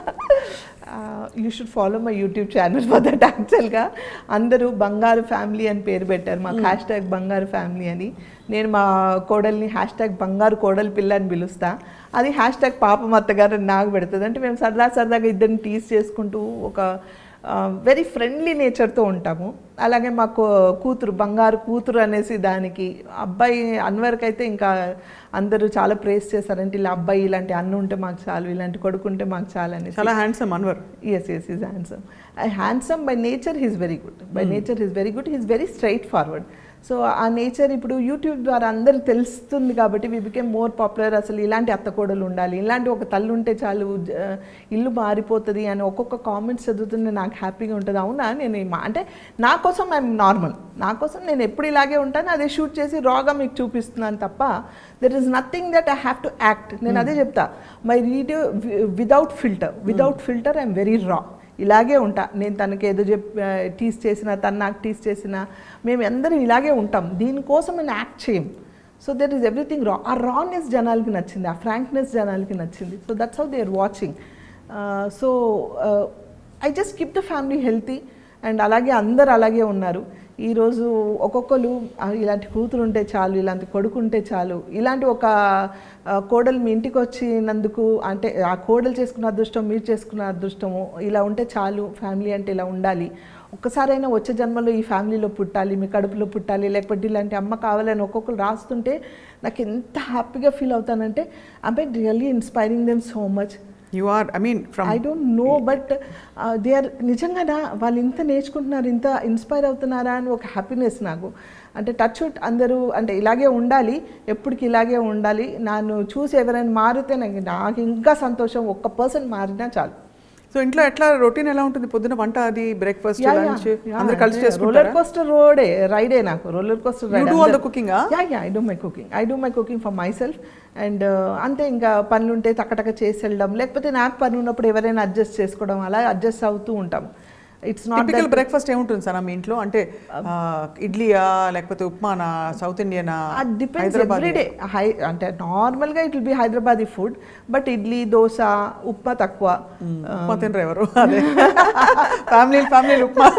you should follow my YouTube channel for that యాక్చువల్గా అందరూ బంగారు ఫ్యామిలీ అని పేరు పెట్టారు మాకు హ్యాష్ ట్యాగ్ బంగారు ఫ్యామిలీ అని నేను మా కోడల్ని హ్యాష్ ట్యాగ్ బంగారు కోడలి పిల్ల అని పిలుస్తా అది హ్యాష్ ట్యాగ్ పాపం అత్తగారు అని నాకు పెడుతుంది అంటే మేము సరదా సరదాగా ఇద్దరిని టీస్ చేసుకుంటూ ఒక వెరీ ఫ్రెండ్లీ నేచర్తో ఉంటాము అలాగే మాకు కూతురు బంగారు కూతురు అనేసి దానికి అబ్బాయి అన్వర్కి అయితే ఇంకా అందరూ చాలా ప్రేస్ చేశారంటే ఇలా అబ్బాయి ఇలాంటి అన్న ఉంటే మాకు చాలు ఇలాంటి కొడుకు ఉంటే మాకు చాలు అనేసి చాలా handsome Anwar yes yes he's handsome uh, handsome by nature he's very good by nature he's very good he's very straightforward so ఆ నేచర్ ఇప్పుడు యూట్యూబ్ ద్వారా అందరికి తెలుస్తుంది కాబట్టి వి బికేమ్ మోర్ పాపులర్ అసలు ఇలాంటి అత్తకోడలు ఉండాలి ఇలాంటి ఒక తల్లి ఉంటే చాలు జ- ఇల్లు మారిపోతుంది అని ఒక్కొక్క కామెంట్స్ చదువుతుంటే నాకు హ్యాపీగా ఉంటుంది అవునా నేను ఈ మా- అంటే నా కోసం ఐఎమ్ నార్మల్ నా కోసం నేను ఎప్పుడు ఇలాగే ఉంటాను అదే షూట్ చేసి రాగా మీకు చూపిస్తున్నాను తప్ప there is nothing that I have to act నేను అదే చెప్తా my video without filter without filter I'm very raw ఇలాగే ఉంటా నేను తనకి ఏదో చెప్ టీస్ చేసిన తను నాకు టీస్ చేసిన మేము అందరం ఇలాగే ఉంటాం దీనికోసం నేను యాక్ట్ చేయం సో దెర్ ఈస్ ఎవ్రీథింగ్ రా ఆ రానెస్ జనాలకి నచ్చింది ఆ ఫ్రాంక్నెస్ జనాలకి నచ్చింది so that's how they are watching so I just keep the family healthy and అలాగే అందరు అలాగే ఉన్నారు ఈరోజు ఒక్కొక్కరు "ఆ, ఇలాంటి కూతురు ఉంటే చాలు ఇలాంటి కొడుకు ఉంటే చాలు ఇలాంటి ఒక ఆ, కోడలు మీ ఇంటికి వచ్చినందుకు అంటే ఆ కోడలు చేసుకున్న అదృష్టం మీరు చేసుకున్న అదృష్టము ఇలా ఉంటే చాలు ఫ్యామిలీ అంటే ఇలా ఉండాలి ఒక్కసారైనా వచ్చే జన్మలో ఈ ఫ్యామిలీలో పుట్టాలి మీ కడుపులో పుట్టాలి లేకపోతే ఇలాంటి అమ్మ కావాలని ఒక్కొక్కరు రాస్తుంటే నాకు ఎంత హ్యాపీగా ఫీల్ అవుతానంటే I really inspiring them so much you are I mean from I don't know but they are నిజంగానా వాళ్ళు ఇంత నేర్చుకుంటున్నారు ఇంత ఇన్స్పైర్ అవుతున్నారా అని ఒక హ్యాపీనెస్ నాకు అంటే టచ్ వుడ్ అందరూ అంటే ఇలాగే ఉండాలి ఎప్పటికి ఇలాగే ఉండాలి నన్ను చూసి ఎవరైనా మారితే నాకు నాకు ఇంకా సంతోషం ఒక్క పర్సన్ మారినా చాలు సో ఇంట్లో ఎట్లా రొటీన్ ఎలా ఉంటుంది పొద్దున వంట అది బ్రేక్ఫాస్ట్ లంచ్ అందరు కలిసి రోలర్ చేసుకుంటారా కోస్టర్ రోడే రైడే నాకు roller coaster You ride do all the cooking, ah? Yeah yeah I do my cooking I do my cooking for myself and అంతే ఇంకా పనులు ఉంటే తక్కటక్క చేసి వెళ్ళడం లేకపోతే నాకు పని ఉన్నప్పుడు ఎవరైనా అడ్జస్ట్ చేసుకోవడం అలా అడ్జస్ట్ అవుతూ ఉంటాం ఇట్స్ నాట్ టిపికల్ బ్రేక్ఫాస్ట్ ఏముంటుంది సార్ మీ ఇంట్లో అంటే ఆ, ఇడ్లీయా లేకపోతే ఉప్మానా సౌత్ ఇండియనా అది డిపెండ్స్ ఎవ్రీడే హై అంటే నార్మల్గా it will be Hyderabadi food but idli dosa upma తక్కువ ఉప్మా తినరు ఎవరు అదే family family upma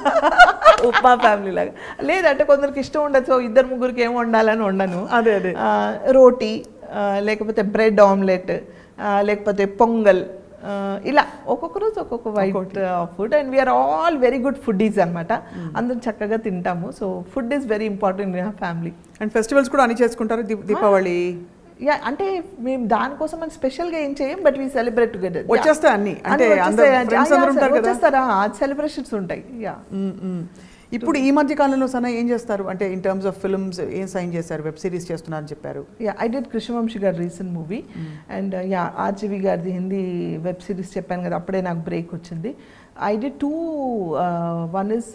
upma family లాగా లేదంటే కొందరికి ఇష్టం ఉండదు సో ఇద్దరు ముగ్గురికి ఏం వండాలని వండను అదే, అదే. ఆ, రోటీ ఆ, లేకపోతే బ్రెడ్ ఆమ్లెట్ లేకపోతే పొంగల్ ఆ, ఇలా ఒక్కొక్క రోజు ఒక్కొక్క white food and we are all very good foodies అనమాట అందరం చక్కగా తింటాము so food is very important in family and festivals కూడా అన్ని చేసుకుంటారు దీ- దీపావళి యా అంటే మేము దానికోసం మనం స్పెషల్గా ఏం చేయం బట్ వీ సెలబ్రేట్ టుగెదర్ వచ్చేస్తాయి అన్ని. అంటే అందరు friends అందరూ ఉంటారు కదా. వచ్చేస్తారా సెలబ్రేషన్స్ ఉంటాయి యా మ్మ్, మ్మ్. ఇప్పుడు ఈ మధ్య కాలంలో సన ఏం చేస్తారు అంటే ఇన్ టర్మ్స్ ఆఫ్ ఫిల్మ్స్ ఏం సైన్ చేశారు వెబ్ సిరీస్ చేస్తున్నారని చెప్పారు యా ఐ డెడ్ కృష్ణవంశీ గారి recent movie and yeah RGV గారిది హిందీ వెబ్ సిరీస్ చెప్పాను కదా అప్పుడే నాకు బ్రేక్ వచ్చింది I did two one is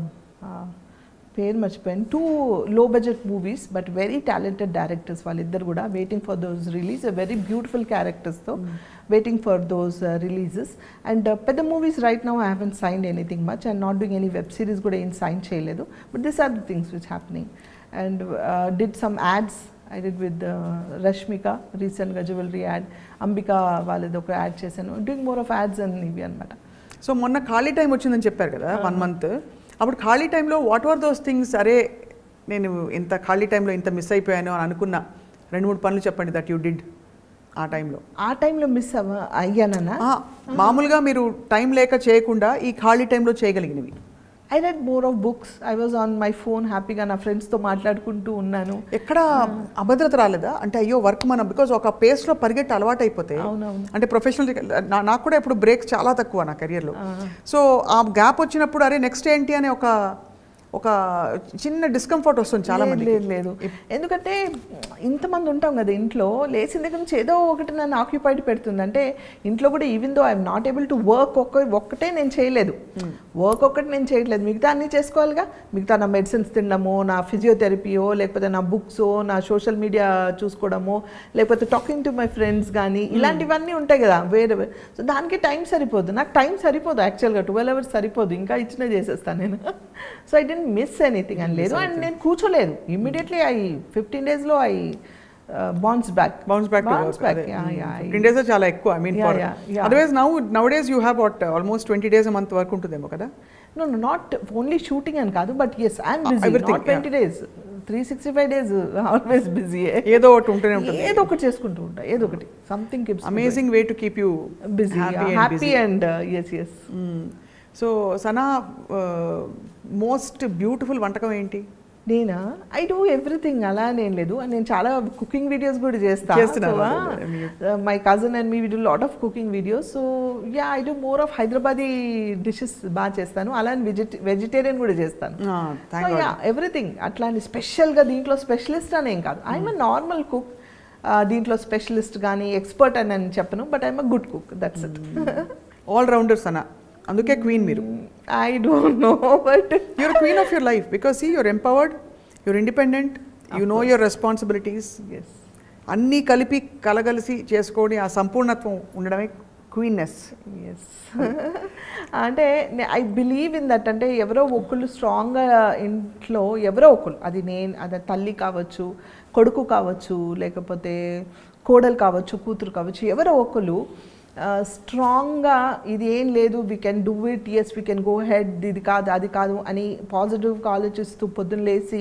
పేరు మర్చిపోయాను two low budget movies but very talented directors వాళ్ళిద్దరు కూడా waiting for those release very beautiful క్యారెక్టర్స్తో waiting for those releases and పెద్ద movies right now I haven't signed anything much and not doing any web series కూడా ఏం sign చేయలేదు but this are the things which happening and did some ads I did with Rashmika రీసెంట్గా jewellery add Ambika వాళ్ళది ఒక ad చేశాను doing more of ads and ఇవి అనమాట so మొన్న ఖాళీ టైం వచ్చిందని చెప్పారు కదా వన్ మంత్ అప్పుడు ఖాళీ టైంలో వాట్ ఆర్ దోస్ థింగ్స్ అరే నేను ఇంత ఖాళీ టైంలో ఇంత మిస్ అయిపోయాను అని అనుకున్న రెండు మూడు పనులు చెప్పండి దట్ యూ డిడ్ ఆ టైంలో ఆ టైంలో మిస్ అవ్వ అయ్యానన్నా మామూలుగా మీరు టైం లేక చేయకుండా ఈ ఖాళీ టైంలో చేయగలిగినవి I read more of books I was on my phone హ్యాపీగా నా ఫ్రెండ్స్తో మాట్లాడుకుంటూ ఉన్నాను ఎక్కడ అభద్రత రాలేదా అంటే అయ్యో వర్క్ మనం బికాజ్ ఒక పేస్లో పరిగెట్టి అలవాటు అయిపోతే అవునవును. అంటే ప్రొఫెషనల్ నాకు కూడా ఇప్పుడు బ్రేక్ చాలా తక్కువ నా కెరియర్లో సో ఆ గ్యాప్ వచ్చినప్పుడు అరే నెక్స్ట్ ఏంటి అనే ఒక ఒక చిన్న డిస్కంఫర్ట్ వస్తుంది చాలా లేదు, మంది లేదు లేదు ఎందుకంటే ఇంతమంది ఉంటాం కదా ఇంట్లో లేచిన దగ్గర నుంచి ఏదో ఒకటి నన్ను ఆక్యుపైడ్ పెడుతుంది అంటే ఇంట్లో కూడా even though I'm not able to work ఒక్క ఒక్కటే నేను చేయలేదు వర్క్ ఒక్కటి నేను చేయట్లేదు మిగతా అన్నీ చేసుకోవాలిగా మిగతా నా మెడిసిన్స్ తినడమో నా ఫిజియోథెరపీయో లేకపోతే నా బుక్సో నా సోషల్ మీడియా చూసుకోవడమో లేకపోతే టాకింగ్ టు మై ఫ్రెండ్స్ కానీ ఇలాంటివన్నీ ఉంటాయి కదా వేరే వేరే సో దానికి టైం సరిపోదు నాకు టైం సరిపోదు యాక్చువల్గా ట్వెల్వ్ అవర్స్ సరిపోదు ఇంకా ఇచ్చిన చేసేస్తాను నేను so I didn't miss anything అని లేదు అండ్ నేను కూర్చోలేదు ఇమ్మీడియట్లీ ఐ ఫిఫ్టీన్ డేస్లో I bounce back bounce back bounce back fifteen days చాలా ఎక్కువ I mean Yeah, for yeah, yeah. Otherwise now nowadays you have what almost twenty days month work ఉంటుందేమో కదా no no not only shooting అని కాదు but yes I'm Uh, busy everything, not twenty days three sixty five days always busy ఏదో ఒకటి ఉంటూనే ఉంటుంది ఏదో ఒకటి చేసుకుంటూ ఉంటా ఏదో ఒకటి something amazing way to keep you busy happy and yes yes so Sana most beautiful వంటకం ఏంటి నేనా ఐ డూ ఎవ్రీథింగ్ అలా అని ఏం లేదు నేను చాలా కుకింగ్ వీడియోస్ కూడా చేస్తున్నారు. చేస్తాను my cousin and me video lot of cooking videos so yeah I do more of Hyderabadi dishes బాగా చేస్తాను అలా వెజిట వెజిటేరియన్ కూడా చేస్తాను థ్యాంక్ యూ ఎవ్రీథింగ్ అట్లా అని స్పెషల్గా దీంట్లో స్పెషలిస్ట్ అని ఏం కాదు ఐఎమ్ అ నార్మల్ కుక్ దీంట్లో స్పెషలిస్ట్ కానీ ఎక్స్పర్ట్ అని నేను చెప్పను but I'm a good cook that's it all rounders అన్న అందుకే క్వీన్ మీరు I don't know but you're queen of your life because see you're empowered you're independent you know your responsibilities yes అన్నీ కలిపి కలగలిసి చేసుకోని ఆ సంపూర్ణత్వం ఉండడమే క్వీన్నెస్ ఎస్ అంటే ఐ బిలీవ్ ఇన్ దట్ అంటే ఎవరో ఒకళ్ళు స్ట్రాంగ్గా ఇంట్లో ఎవరో ఒకళ్ళు అది నేను అది తల్లి కావచ్చు కొడుకు కావచ్చు లేకపోతే కోడలు కావచ్చు కూతురు కావచ్చు ఎవరో ఒకళ్ళు స్ట్రాంగ్గా ఇది ఏం లేదు we can do it yes we can go ahead ఇది కాదు అది కాదు అని పాజిటివ్గా ఆలోచిస్తూ పొద్దున్న లేచి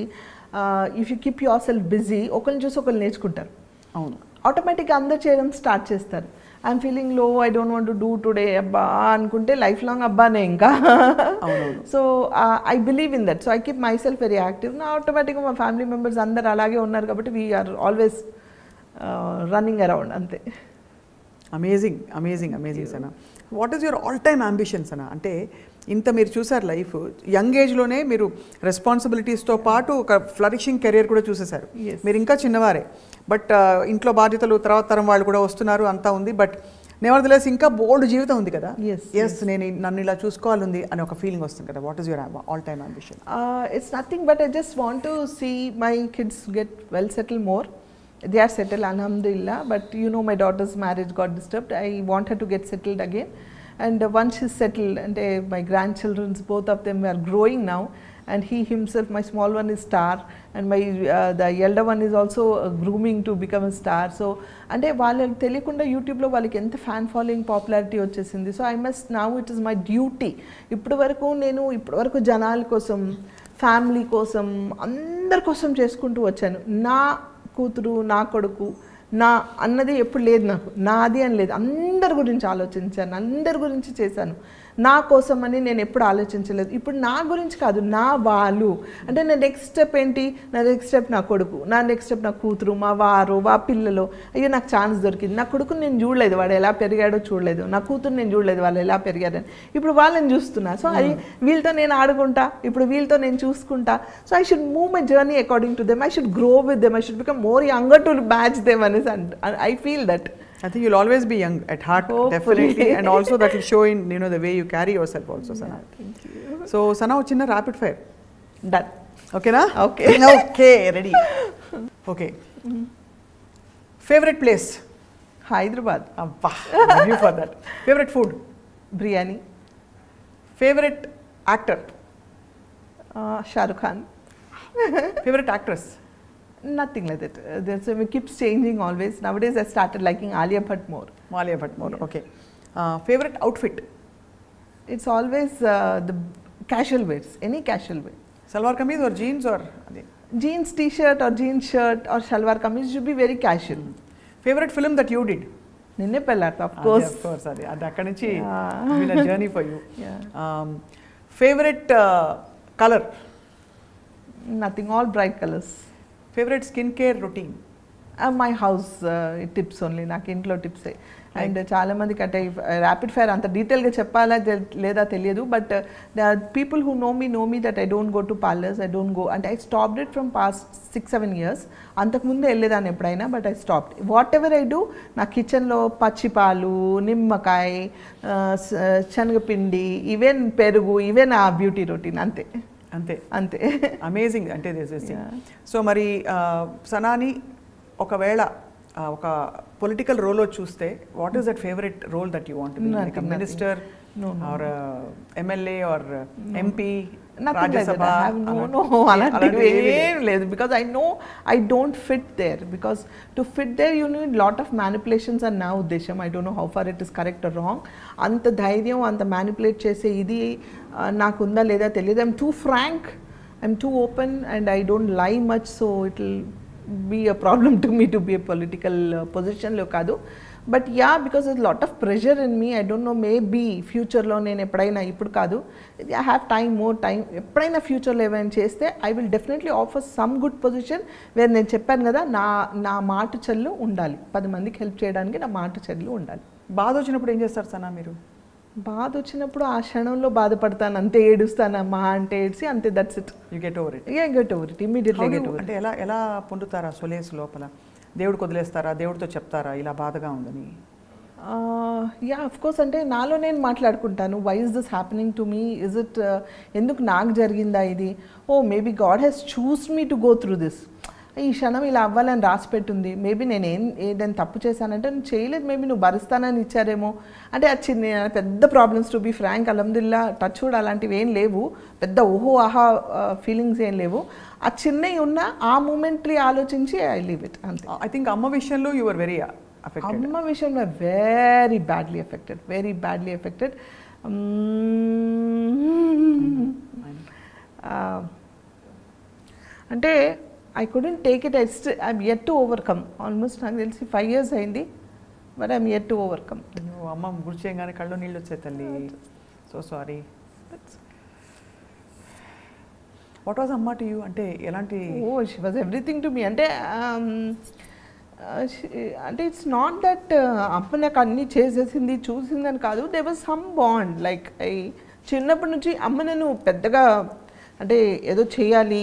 if you keep yourself busy ఒకరిని చూసి ఒకరు నేర్చుకుంటారు అవును ఆటోమేటిక్గా అందరు చేయడం స్టార్ట్ చేస్తారు I'm feeling low I don't want to do today అబ్బా అనుకుంటే లైఫ్ లాంగ్ అబ్బానే ఇంకా అవునవును. So I believe in that so I keep myself very active నా ఆటోమేటిక్గా మా ఫ్యామిలీ మెంబర్స్ అందరు అలాగే ఉన్నారు కాబట్టి వీఆర్ ఆల్వేస్ రన్నింగ్ అరౌండ్ అంతే amazing amazing amazing Sana what is your all time ambitions అన్న అంటే ఇంత మీరు చూసారు లైఫ్ యంగ్ ఏజ్లోనే మీరు రెస్పాన్సిబిలిటీస్తో పాటు ఒక ఫ్లరిషింగ్ కెరియర్ కూడా చూసేశారు Yes. మీరు ఇంకా చిన్నవారే బట్ ఇంట్లో బాధ్యతలు తర్వాత తరం వాళ్ళు కూడా వస్తున్నారు అంతా ఉంది బట్ నెవర్ ఇంకా బోల్డ్ జీవితం ఉంది కదా Yes, ఎస్ నేను నన్ను ఇలా చూసుకోవాలంది అని ఒక ఫీలింగ్ వస్తుంది కదా what is your all time ambition Uh, it's nothing but I just want to see my kids get well settled more. They are settled, Alhamdulillah. But you know, my daughter's marriage got disturbed. I want her to get settled again. And uh, once she's settled, and uh, my grandchildren's both of them are growing now. And he himself, my small one is star, and my uh, the elder one is also uh, grooming to become a star. So అంటే వాళ్ళకి తెలియకుండా యూట్యూబ్లో వాళ్ళకి ఎంత fan following popularity వచ్చేసింది so I must now it is my duty ఇప్పటి వరకు నేను ఇప్పటి వరకు జనాల కోసం ఫ్యామిలీ కోసం అందరి కోసం చేసుకుంటూ వచ్చాను నా కూతురు నా కొడుకు నా అన్నది ఎప్పుడు లేదు నాకు నాది అని లేదు అందరి గురించి ఆలోచించాను అందరి గురించి చేశాను నా కోసం అని నేను ఎప్పుడు ఆలోచించలేదు ఇప్పుడు నా గురించి కాదు నా వాళ్ళు అంటే నా నెక్స్ట్ స్టెప్ ఏంటి నా నెక్స్ట్ స్టెప్ నా కొడుకు నా నెక్స్ట్ స్టెప్ నా కూతురు మా వారు మా పిల్లలు అయ్యో నాకు ఛాన్స్ దొరికింది నా కొడుకుని నేను చూడలేదు వాడు ఎలా పెరిగాడో చూడలేదు నా కూతురు నేను చూడలేదు వాళ్ళు ఎలా పెరిగారని ఇప్పుడు వాళ్ళని చూస్తున్నా సో అది వీళ్ళతో నేను ఆడుకుంటా ఇప్పుడు వీళ్ళతో నేను చూసుకుంటా so I should move my journey according to them I should grow with them I should become more younger to batch them అనేసి I feel that I think you'll always be young at heart, Hopefully. definitely, and also that will show in you know the way you carry yourself also, Sana. So, Sana, ఒక చిన్న rapid fire. Done ఓకేనా Okay. Okay ready okay favourite place Hyderabad అబ్బా you for that favourite food biryani favourite actor Shah Rukh Khan favourite actress nothing like that that's it keeps changing always nowadays I started liking Alia Bhatt more Alia Bhatt more okay favourite outfit it's always the casual wears any casual wear salwar kameez or jeans or అది jeans T shirt or jeans shirt or salwar kameez should be very casual favourite film that you did Ninne Pelladata of course course అది అది అక్కడి నుంచి Yeah. Journey for you Yeah. Favourite colour nothing all bright colours favourite skin care routine my house tips only నాకు ఇంట్లో టిప్సే and చాలా మందికి అంటే rapid fire అంత డీటెయిల్గా చెప్పాలా తె- లేదా తెలియదు but the people who know me know me that I don't go to parlours I don't go అంటే I stopped it from past six seven years అంతకుముందే వెళ్ళేదాన్ని ఎప్పుడైనా but I stopped whatever I do నా కిచెన్లో పచ్చిపాలు నిమ్మకాయ ఆ, స- శనగపిండి ఈవెన్ పెరుగు ఈవెన్ ఆ బ్యూటీ రొటీన్ అంతే అంతే అంతే అమేజింగ్ అంటే దిస్ ఇస్ Yeah. సో మరి ఆ, సనాని ఒకవేళ ఆ, ఒక పొలిటికల్ రోల్ చూస్తే what is that favourite role that you want Nothing, nothing. Minister No, no, or MLA or MP nothing like that I have no no అలాంటివి ఏం లేదు because I know I don't fit there because to fit there you need lot of manipulations అని నా ఉద్దేశం I don't know how far it is correct or wrong అంత ధైర్యం అంత manipulate చేసే ఇది ఆ, నాకు ఉందా లేదా తెలియదు I'm too frank I'm too open and I don't lie much so it will be a problem to me to be a political పొజిషన్లో కాదు but yeah because is lot of pressure in me I don't know maybe ఫ్యూచర్లో నేను ఎప్పుడైనా ఇప్పుడు కాదు I have time more time ఎప్పుడైనా ఫ్యూచర్లో ఏమైనా చేస్తే I will definitely offer some good position where నేను చెప్పాను కదా నా నా మాట చెల్లు ఉండాలి పది మందికి హెల్ప్ చేయడానికి నా మాట చెల్లు ఉండాలి బాధ వచ్చినప్పుడు ఏం చేస్తారు సనా మీరు బాధ వచ్చినప్పుడు ఆ క్షణంలో బాధపడతాను అంతే ఏడుస్తాను మా అంటే ఏడ్చి అంతే that's it you get over it yeah get over it immediately get over అంటే ఎలా ఎలా పొందుతారా సొలేస్ లోపల దేవుడికి వదిలేస్తారా దేవుడితో చెప్తారా ఇలా బాధగా ఉందని యా అఫ్ కోర్స్ అంటే నాలో నేను మాట్లాడుకుంటాను why is this happening to me is it ఎందుకు నాకు జరిగిందా ఇది oh maybe God has choose me to go through this ఈ క్షణం ఇలా అవ్వాలని రాసి పెట్టుంది మేబీ నేను ఏం ఏదైనా తప్పు చేశానంటే నువ్వు చేయలేదు మేబీ నువ్వు భరిస్తానని ఇచ్చారేమో అంటే అది చిన్న పెద్ద ప్రాబ్లమ్స్ టు బీ ఫ్రాంక్ అలహమ్దుల్లా టచ్ కూడా అలాంటివి ఏం లేవు పెద్ద ఓహో ఆహా ఫీలింగ్స్ ఏం లేవు ఆ చిన్నవి ఉన్న ఆ మూమెంట్లీ ఆలోచించి ఐ లీవ్ ఇట్ అంతే ఐ థింక్ అమ్మ విషయంలో యు ఆర్ వెరీ అఫెక్టెడ్ అమ్మ విషయంలో very badly affected very badly affected అంటే I couldn't take it I I'm yet to overcome almost నాకు తెలిసి ఫైవ్ ఇయర్స్ అయింది but I'm yet to overcome నువ్వు అమ్మ గుర్తు చేయగానే కళ్ళు నీళ్ళు వచ్చాయి తల్లి so sorry what was amma to you అంటే ఎలాంటి oh she was everything to me అంటే um, uh, she- అంటే ఇట్స్ నాట్ దట్ అమ్మ నాకు అన్నీ చేసేసింది చూసిందని కాదు they was some bond like I చిన్నప్పటి నుంచి అమ్మ నేను పెద్దగా అంటే ఏదో చేయాలి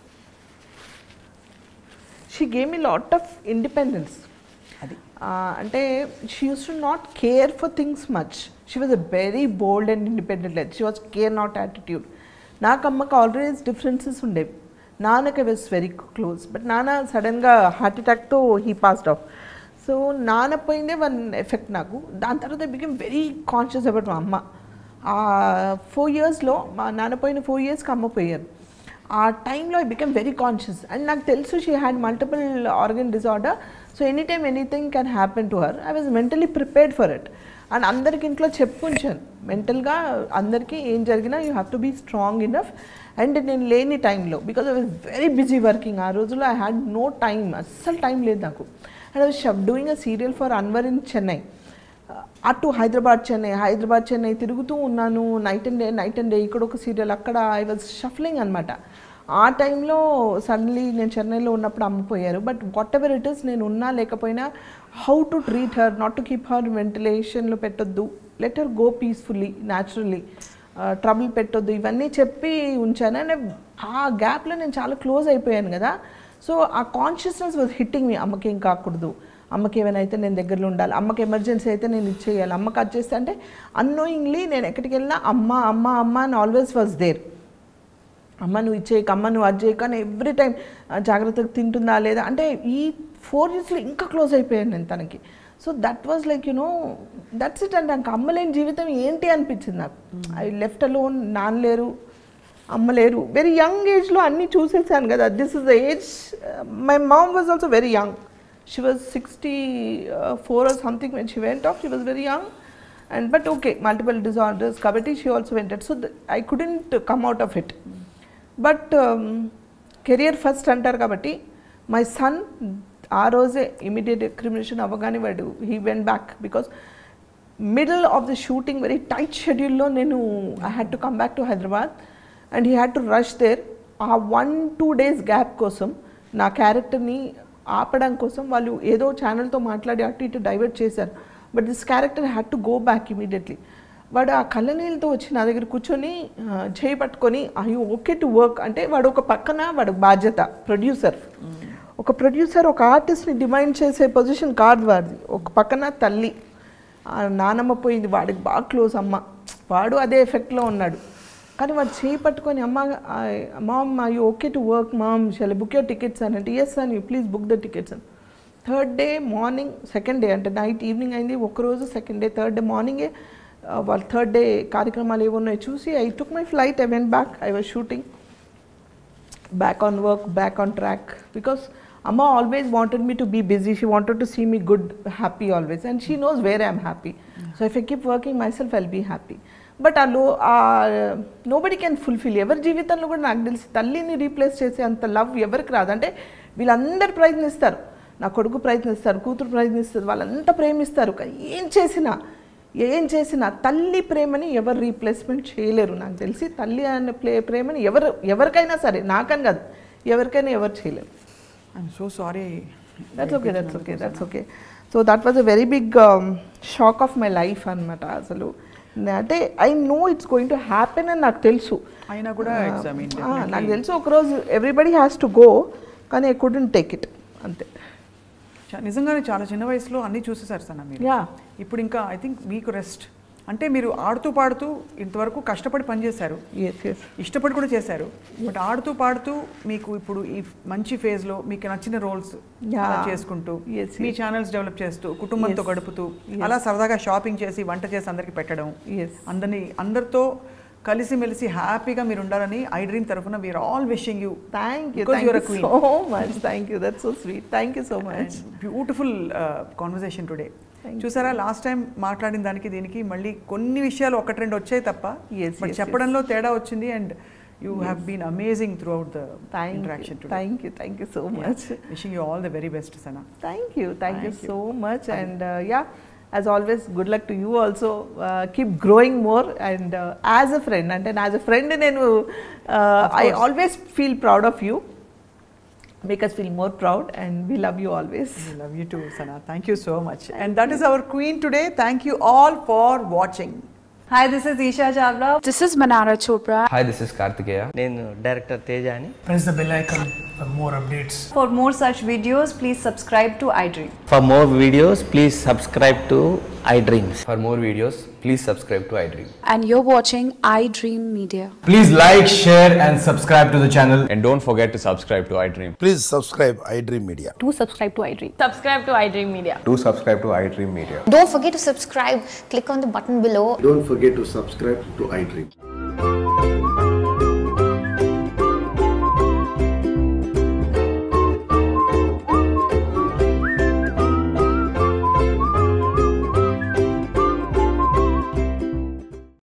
she gave me lot of independence అది అంటే she used to not care for things much she was a very bold and independent like she was care not attitude నాకు అమ్మకి ఆల్వేస్ డిఫరెన్సెస్ ఉండేవి నాన్నకి వాజ్ వెరీ క్లోజ్ బట్ నాన్న సడన్గా heart అటాక్తో he passed off so నాన్న పోయిందే one effect నాకు దాని తర్వాత బికెమ్ వెరీ కాన్షియస్ అబౌట్ మా అమ్మ ఆ ఫోర్ ఇయర్స్లో మా నాన్న పోయిన ఫోర్ ఇయర్స్కి అమ్మ పోయారు ఆ టైంలో I become very conscious and నాకు తెలుసు she had multiple organ disorder so any time anything can happen to her I was mentally prepared for it and అందరికి ఇంట్లో చెప్పుంచాను మెంటల్గా అందరికీ ఏం జరిగినా you have to be strong enough and నేను లేని టైంలో because I was very busy working ఆ రోజుల్లో ఐ హ్యాడ్ నో టైం అస్సలు టైం లేదు నాకు and I was doing a serial for Anwar in Chennai అటు హైదరాబాద్ చెన్నై హైదరాబాద్ చెన్నై తిరుగుతూ ఉన్నాను night and day night and day ఇక్కడ ఒక సీరియల్ అక్కడ ఐ వాజ్ షఫ్లింగ్ అనమాట ఆ టైంలో సడన్లీ నేను చెన్నైలో ఉన్నప్పుడు అమ్మిపోయారు but whatever it is నేను ఉన్నా లేకపోయినా how to treat her not to keep her వెంటిలేషన్లో పెట్టొద్దు let her go peacefully naturally trouble పెట్టొద్దు ఇవన్నీ చెప్పి ఉంచాను అండ్ ఆ గ్యాప్లో నేను చాలా క్లోజ్ అయిపోయాను కదా సో ఆ కాన్షియస్నెస్ వాజ్ హిట్టింగ్ మీ అమ్మకి ఏం కాకూడదు అమ్మకి ఏమైనా అయితే నేను దగ్గరలో ఉండాలి అమ్మకి ఎమర్జెన్సీ అయితే నేను ఇచ్చేయాలి అమ్మకి అది చేస్తే అంటే అన్నోయింగ్లీ నేను ఎక్కడికి వెళ్ళినా అమ్మ అమ్మ అమ్మ అని ఆల్వేస్ వాజ్ దేర్ అమ్మ నువ్వు ఇచ్చేయక అమ్మ నువ్వు అది చేయక అని ఎవ్రీ టైం జాగ్రత్తగా తింటుందా లేదా అంటే ఈ ఫోర్ ఇయర్స్లో ఇంకా క్లోజ్ అయిపోయాను నేను తనకి so that was like you know that's it and నాకు అమ్మలేని జీవితం ఏంటి అనిపించింది నాకు ఐ లెఫ్ట్ అలోన్ నాన్న లేరు అమ్మ లేరు వెరీ యంగ్ ఏజ్లో అన్నీ చూసేసాను కదా this is the age my mom was also very young she was sixty four or something when she went off she was very young and but okay multiple disorders కాబట్టి she also vented so I couldn't come out of it but career first అంటారు కాబట్టి my son ఆ రోజే immediate cremation అవ్వగానే వాడు he went back because middle of the shooting very tight షెడ్యూల్లో నేను I had to come back to Hyderabad and he had to rush there ఆ one two days gap కోసం నా క్యారెక్టర్ని ఆపడం కోసం వాళ్ళు ఏదో ఛానల్తో మాట్లాడి అటు ఇటు డైవర్ట్ చేశారు but this character had to go back immediately వాడు ఆ కళ్ళనీళ్ళతో వచ్చి నా దగ్గర కూర్చొని ఆ, చేయి పట్టుకొని ఐ ఓకే టు వర్క్ అంటే వాడు ఒక పక్కన వాడు బాధ్యత ప్రొడ్యూసర్ ఒక ప్రొడ్యూసర్ ఒక ఆర్టిస్ట్ని డిమాండ్ చేసే పొజిషన్ కాదు వాడిది ఒక పక్కన తల్లి ఆ నానమ్మ పోయింది వాడికి బాగా క్లోజ్ అమ్మ వాడు అదే ఎఫెక్ట్లో ఉన్నాడు కానీ వాడు చేయి పట్టుకొని అమ్మ mom I okay to work mom shall book your tickets అని అంటే ఎస్ అని you please book the tickets అని third day morning second day అంటే నైట్ ఈవినింగ్ అయింది ఒకరోజు సెకండ్ డే థర్డ్ డే మార్నింగే వాళ్ళు థర్డ్ డే కార్యక్రమాలు ఏమి ఉన్నాయో చూసి I took my flight I went back I was shooting back on work, back on track. Because Amma always wanted me to be busy. She wanted to see me good, happy always. And she knows where I'm happy. So if I keep working myself, I'll be happy. But ఆ లో nobody can fulfil ఎవరి జీవితంలో కూడా నాకు తెలిసి తల్లిని replace చేసే అంత లవ్ ఎవరికి రాదు అంటే వీళ్ళందరూ ప్రయత్నిస్తారు నా కొడుకు ప్రయత్నిస్తారు కూతురు ప్రయత్నిస్తారు వాళ్ళంతా ప్రేమిస్తారు కానీ ఏం చేసినా ఏం చేసినా తల్లి ప్రేమని ఎవరు రీప్లేస్మెంట్ చేయలేరు నాకు తెలిసి తల్లి అనే ప్లే ప్రేమని ఎవరు ఎవరికైనా సరే నాకని కాదు ఎవరికైనా ఎవరు చేయలేరు I'm so sorry that's okay that's okay that's okay so that was a very big shock of my life అనమాట అసలు అంటే I know it's going to happen అని నాకు తెలుసు అయినా కూడా it's, I mean, ఆ, definitely- నాకు తెలుసు ఒకరోజు ఎవ్రీబడి హ్యాస్ టు గో కానీ ఐ కుడెంట్ టేక్ ఇట్ అంతే నిజంగానే చాలా చిన్న వయసులో అన్నీ చూసేసారు సన్న మీరు యా ఇప్పుడు ఇంకా ఐ థింక్ మీకు రెస్ట్ అంటే మీరు ఆడుతూ పాడుతూ ఇంతవరకు కష్టపడి పనిచేశారు ఎస్ ఎస్ ఇష్టపడి కూడా చేశారు బట్ ఆడుతూ పాడుతూ మీకు ఇప్పుడు ఈ మంచి phase లో మీకు నచ్చిన రోల్స్ Yeah. చేసుకుంటూ Yes, మీ yes. ఛానల్స్ డెవలప్ చేస్తూ కుటుంబంతో Yes. గడుపుతూ Yes. అలా సరదాగా షాపింగ్ చేసి వంట చేసి అందరికి పెట్టడం ఎస్ అందరినీ అందరితో కలిసిమెలిసి హ్యాపీగా మీరు ఉండాలని ఐ డ్రీమ్ తరఫున we're all wishing you thank you Because thank you're a you queen. So much thank you that's so sweet thank you so much beautiful conversation today Thank చూసారా లాస్ట్ టైం మాట్లాడిన దానికి దీనికి మళ్ళీ కొన్ని విషయాలు ఒకటి రెండు వచ్చాయి తప్ప Yes, బట్ yes, చెప్పడంలో తేడా వచ్చింది and you have been amazing throughout the thank interaction you today thank you thank you so much wishing you all the very best Sana Thank you. Thank, you Thank you. so much. And uh, yeah, as always, good luck to you also. Uh, keep growing more. And uh, as a friend, and then as a friend, నేను, uh, Of I course. always feel proud of you. Make us feel more proud, and we love you always. We love you too, Sana. Thank you so much. And that is our queen today. Thank you all for watching. Hi, this is Isha Chavla. This is Manara Chopra. Hi this is Karthikeya నేను director Teja అని press the bell icon for more updates. For more such videos, please subscribe to iDream. For more videos please subscribe to iDreams for more videos please subscribe to iDream And you're watching iDream Media. Please like, share, and subscribe to the channel. And don't forget to subscribe to iDream Please subscribe iDream Media. do subscribe to iDream. Subscribe to iDream Media. To subscribe to iDream media Don't forget to subscribe. Click on the button below Don't forget to subscribe to iDream.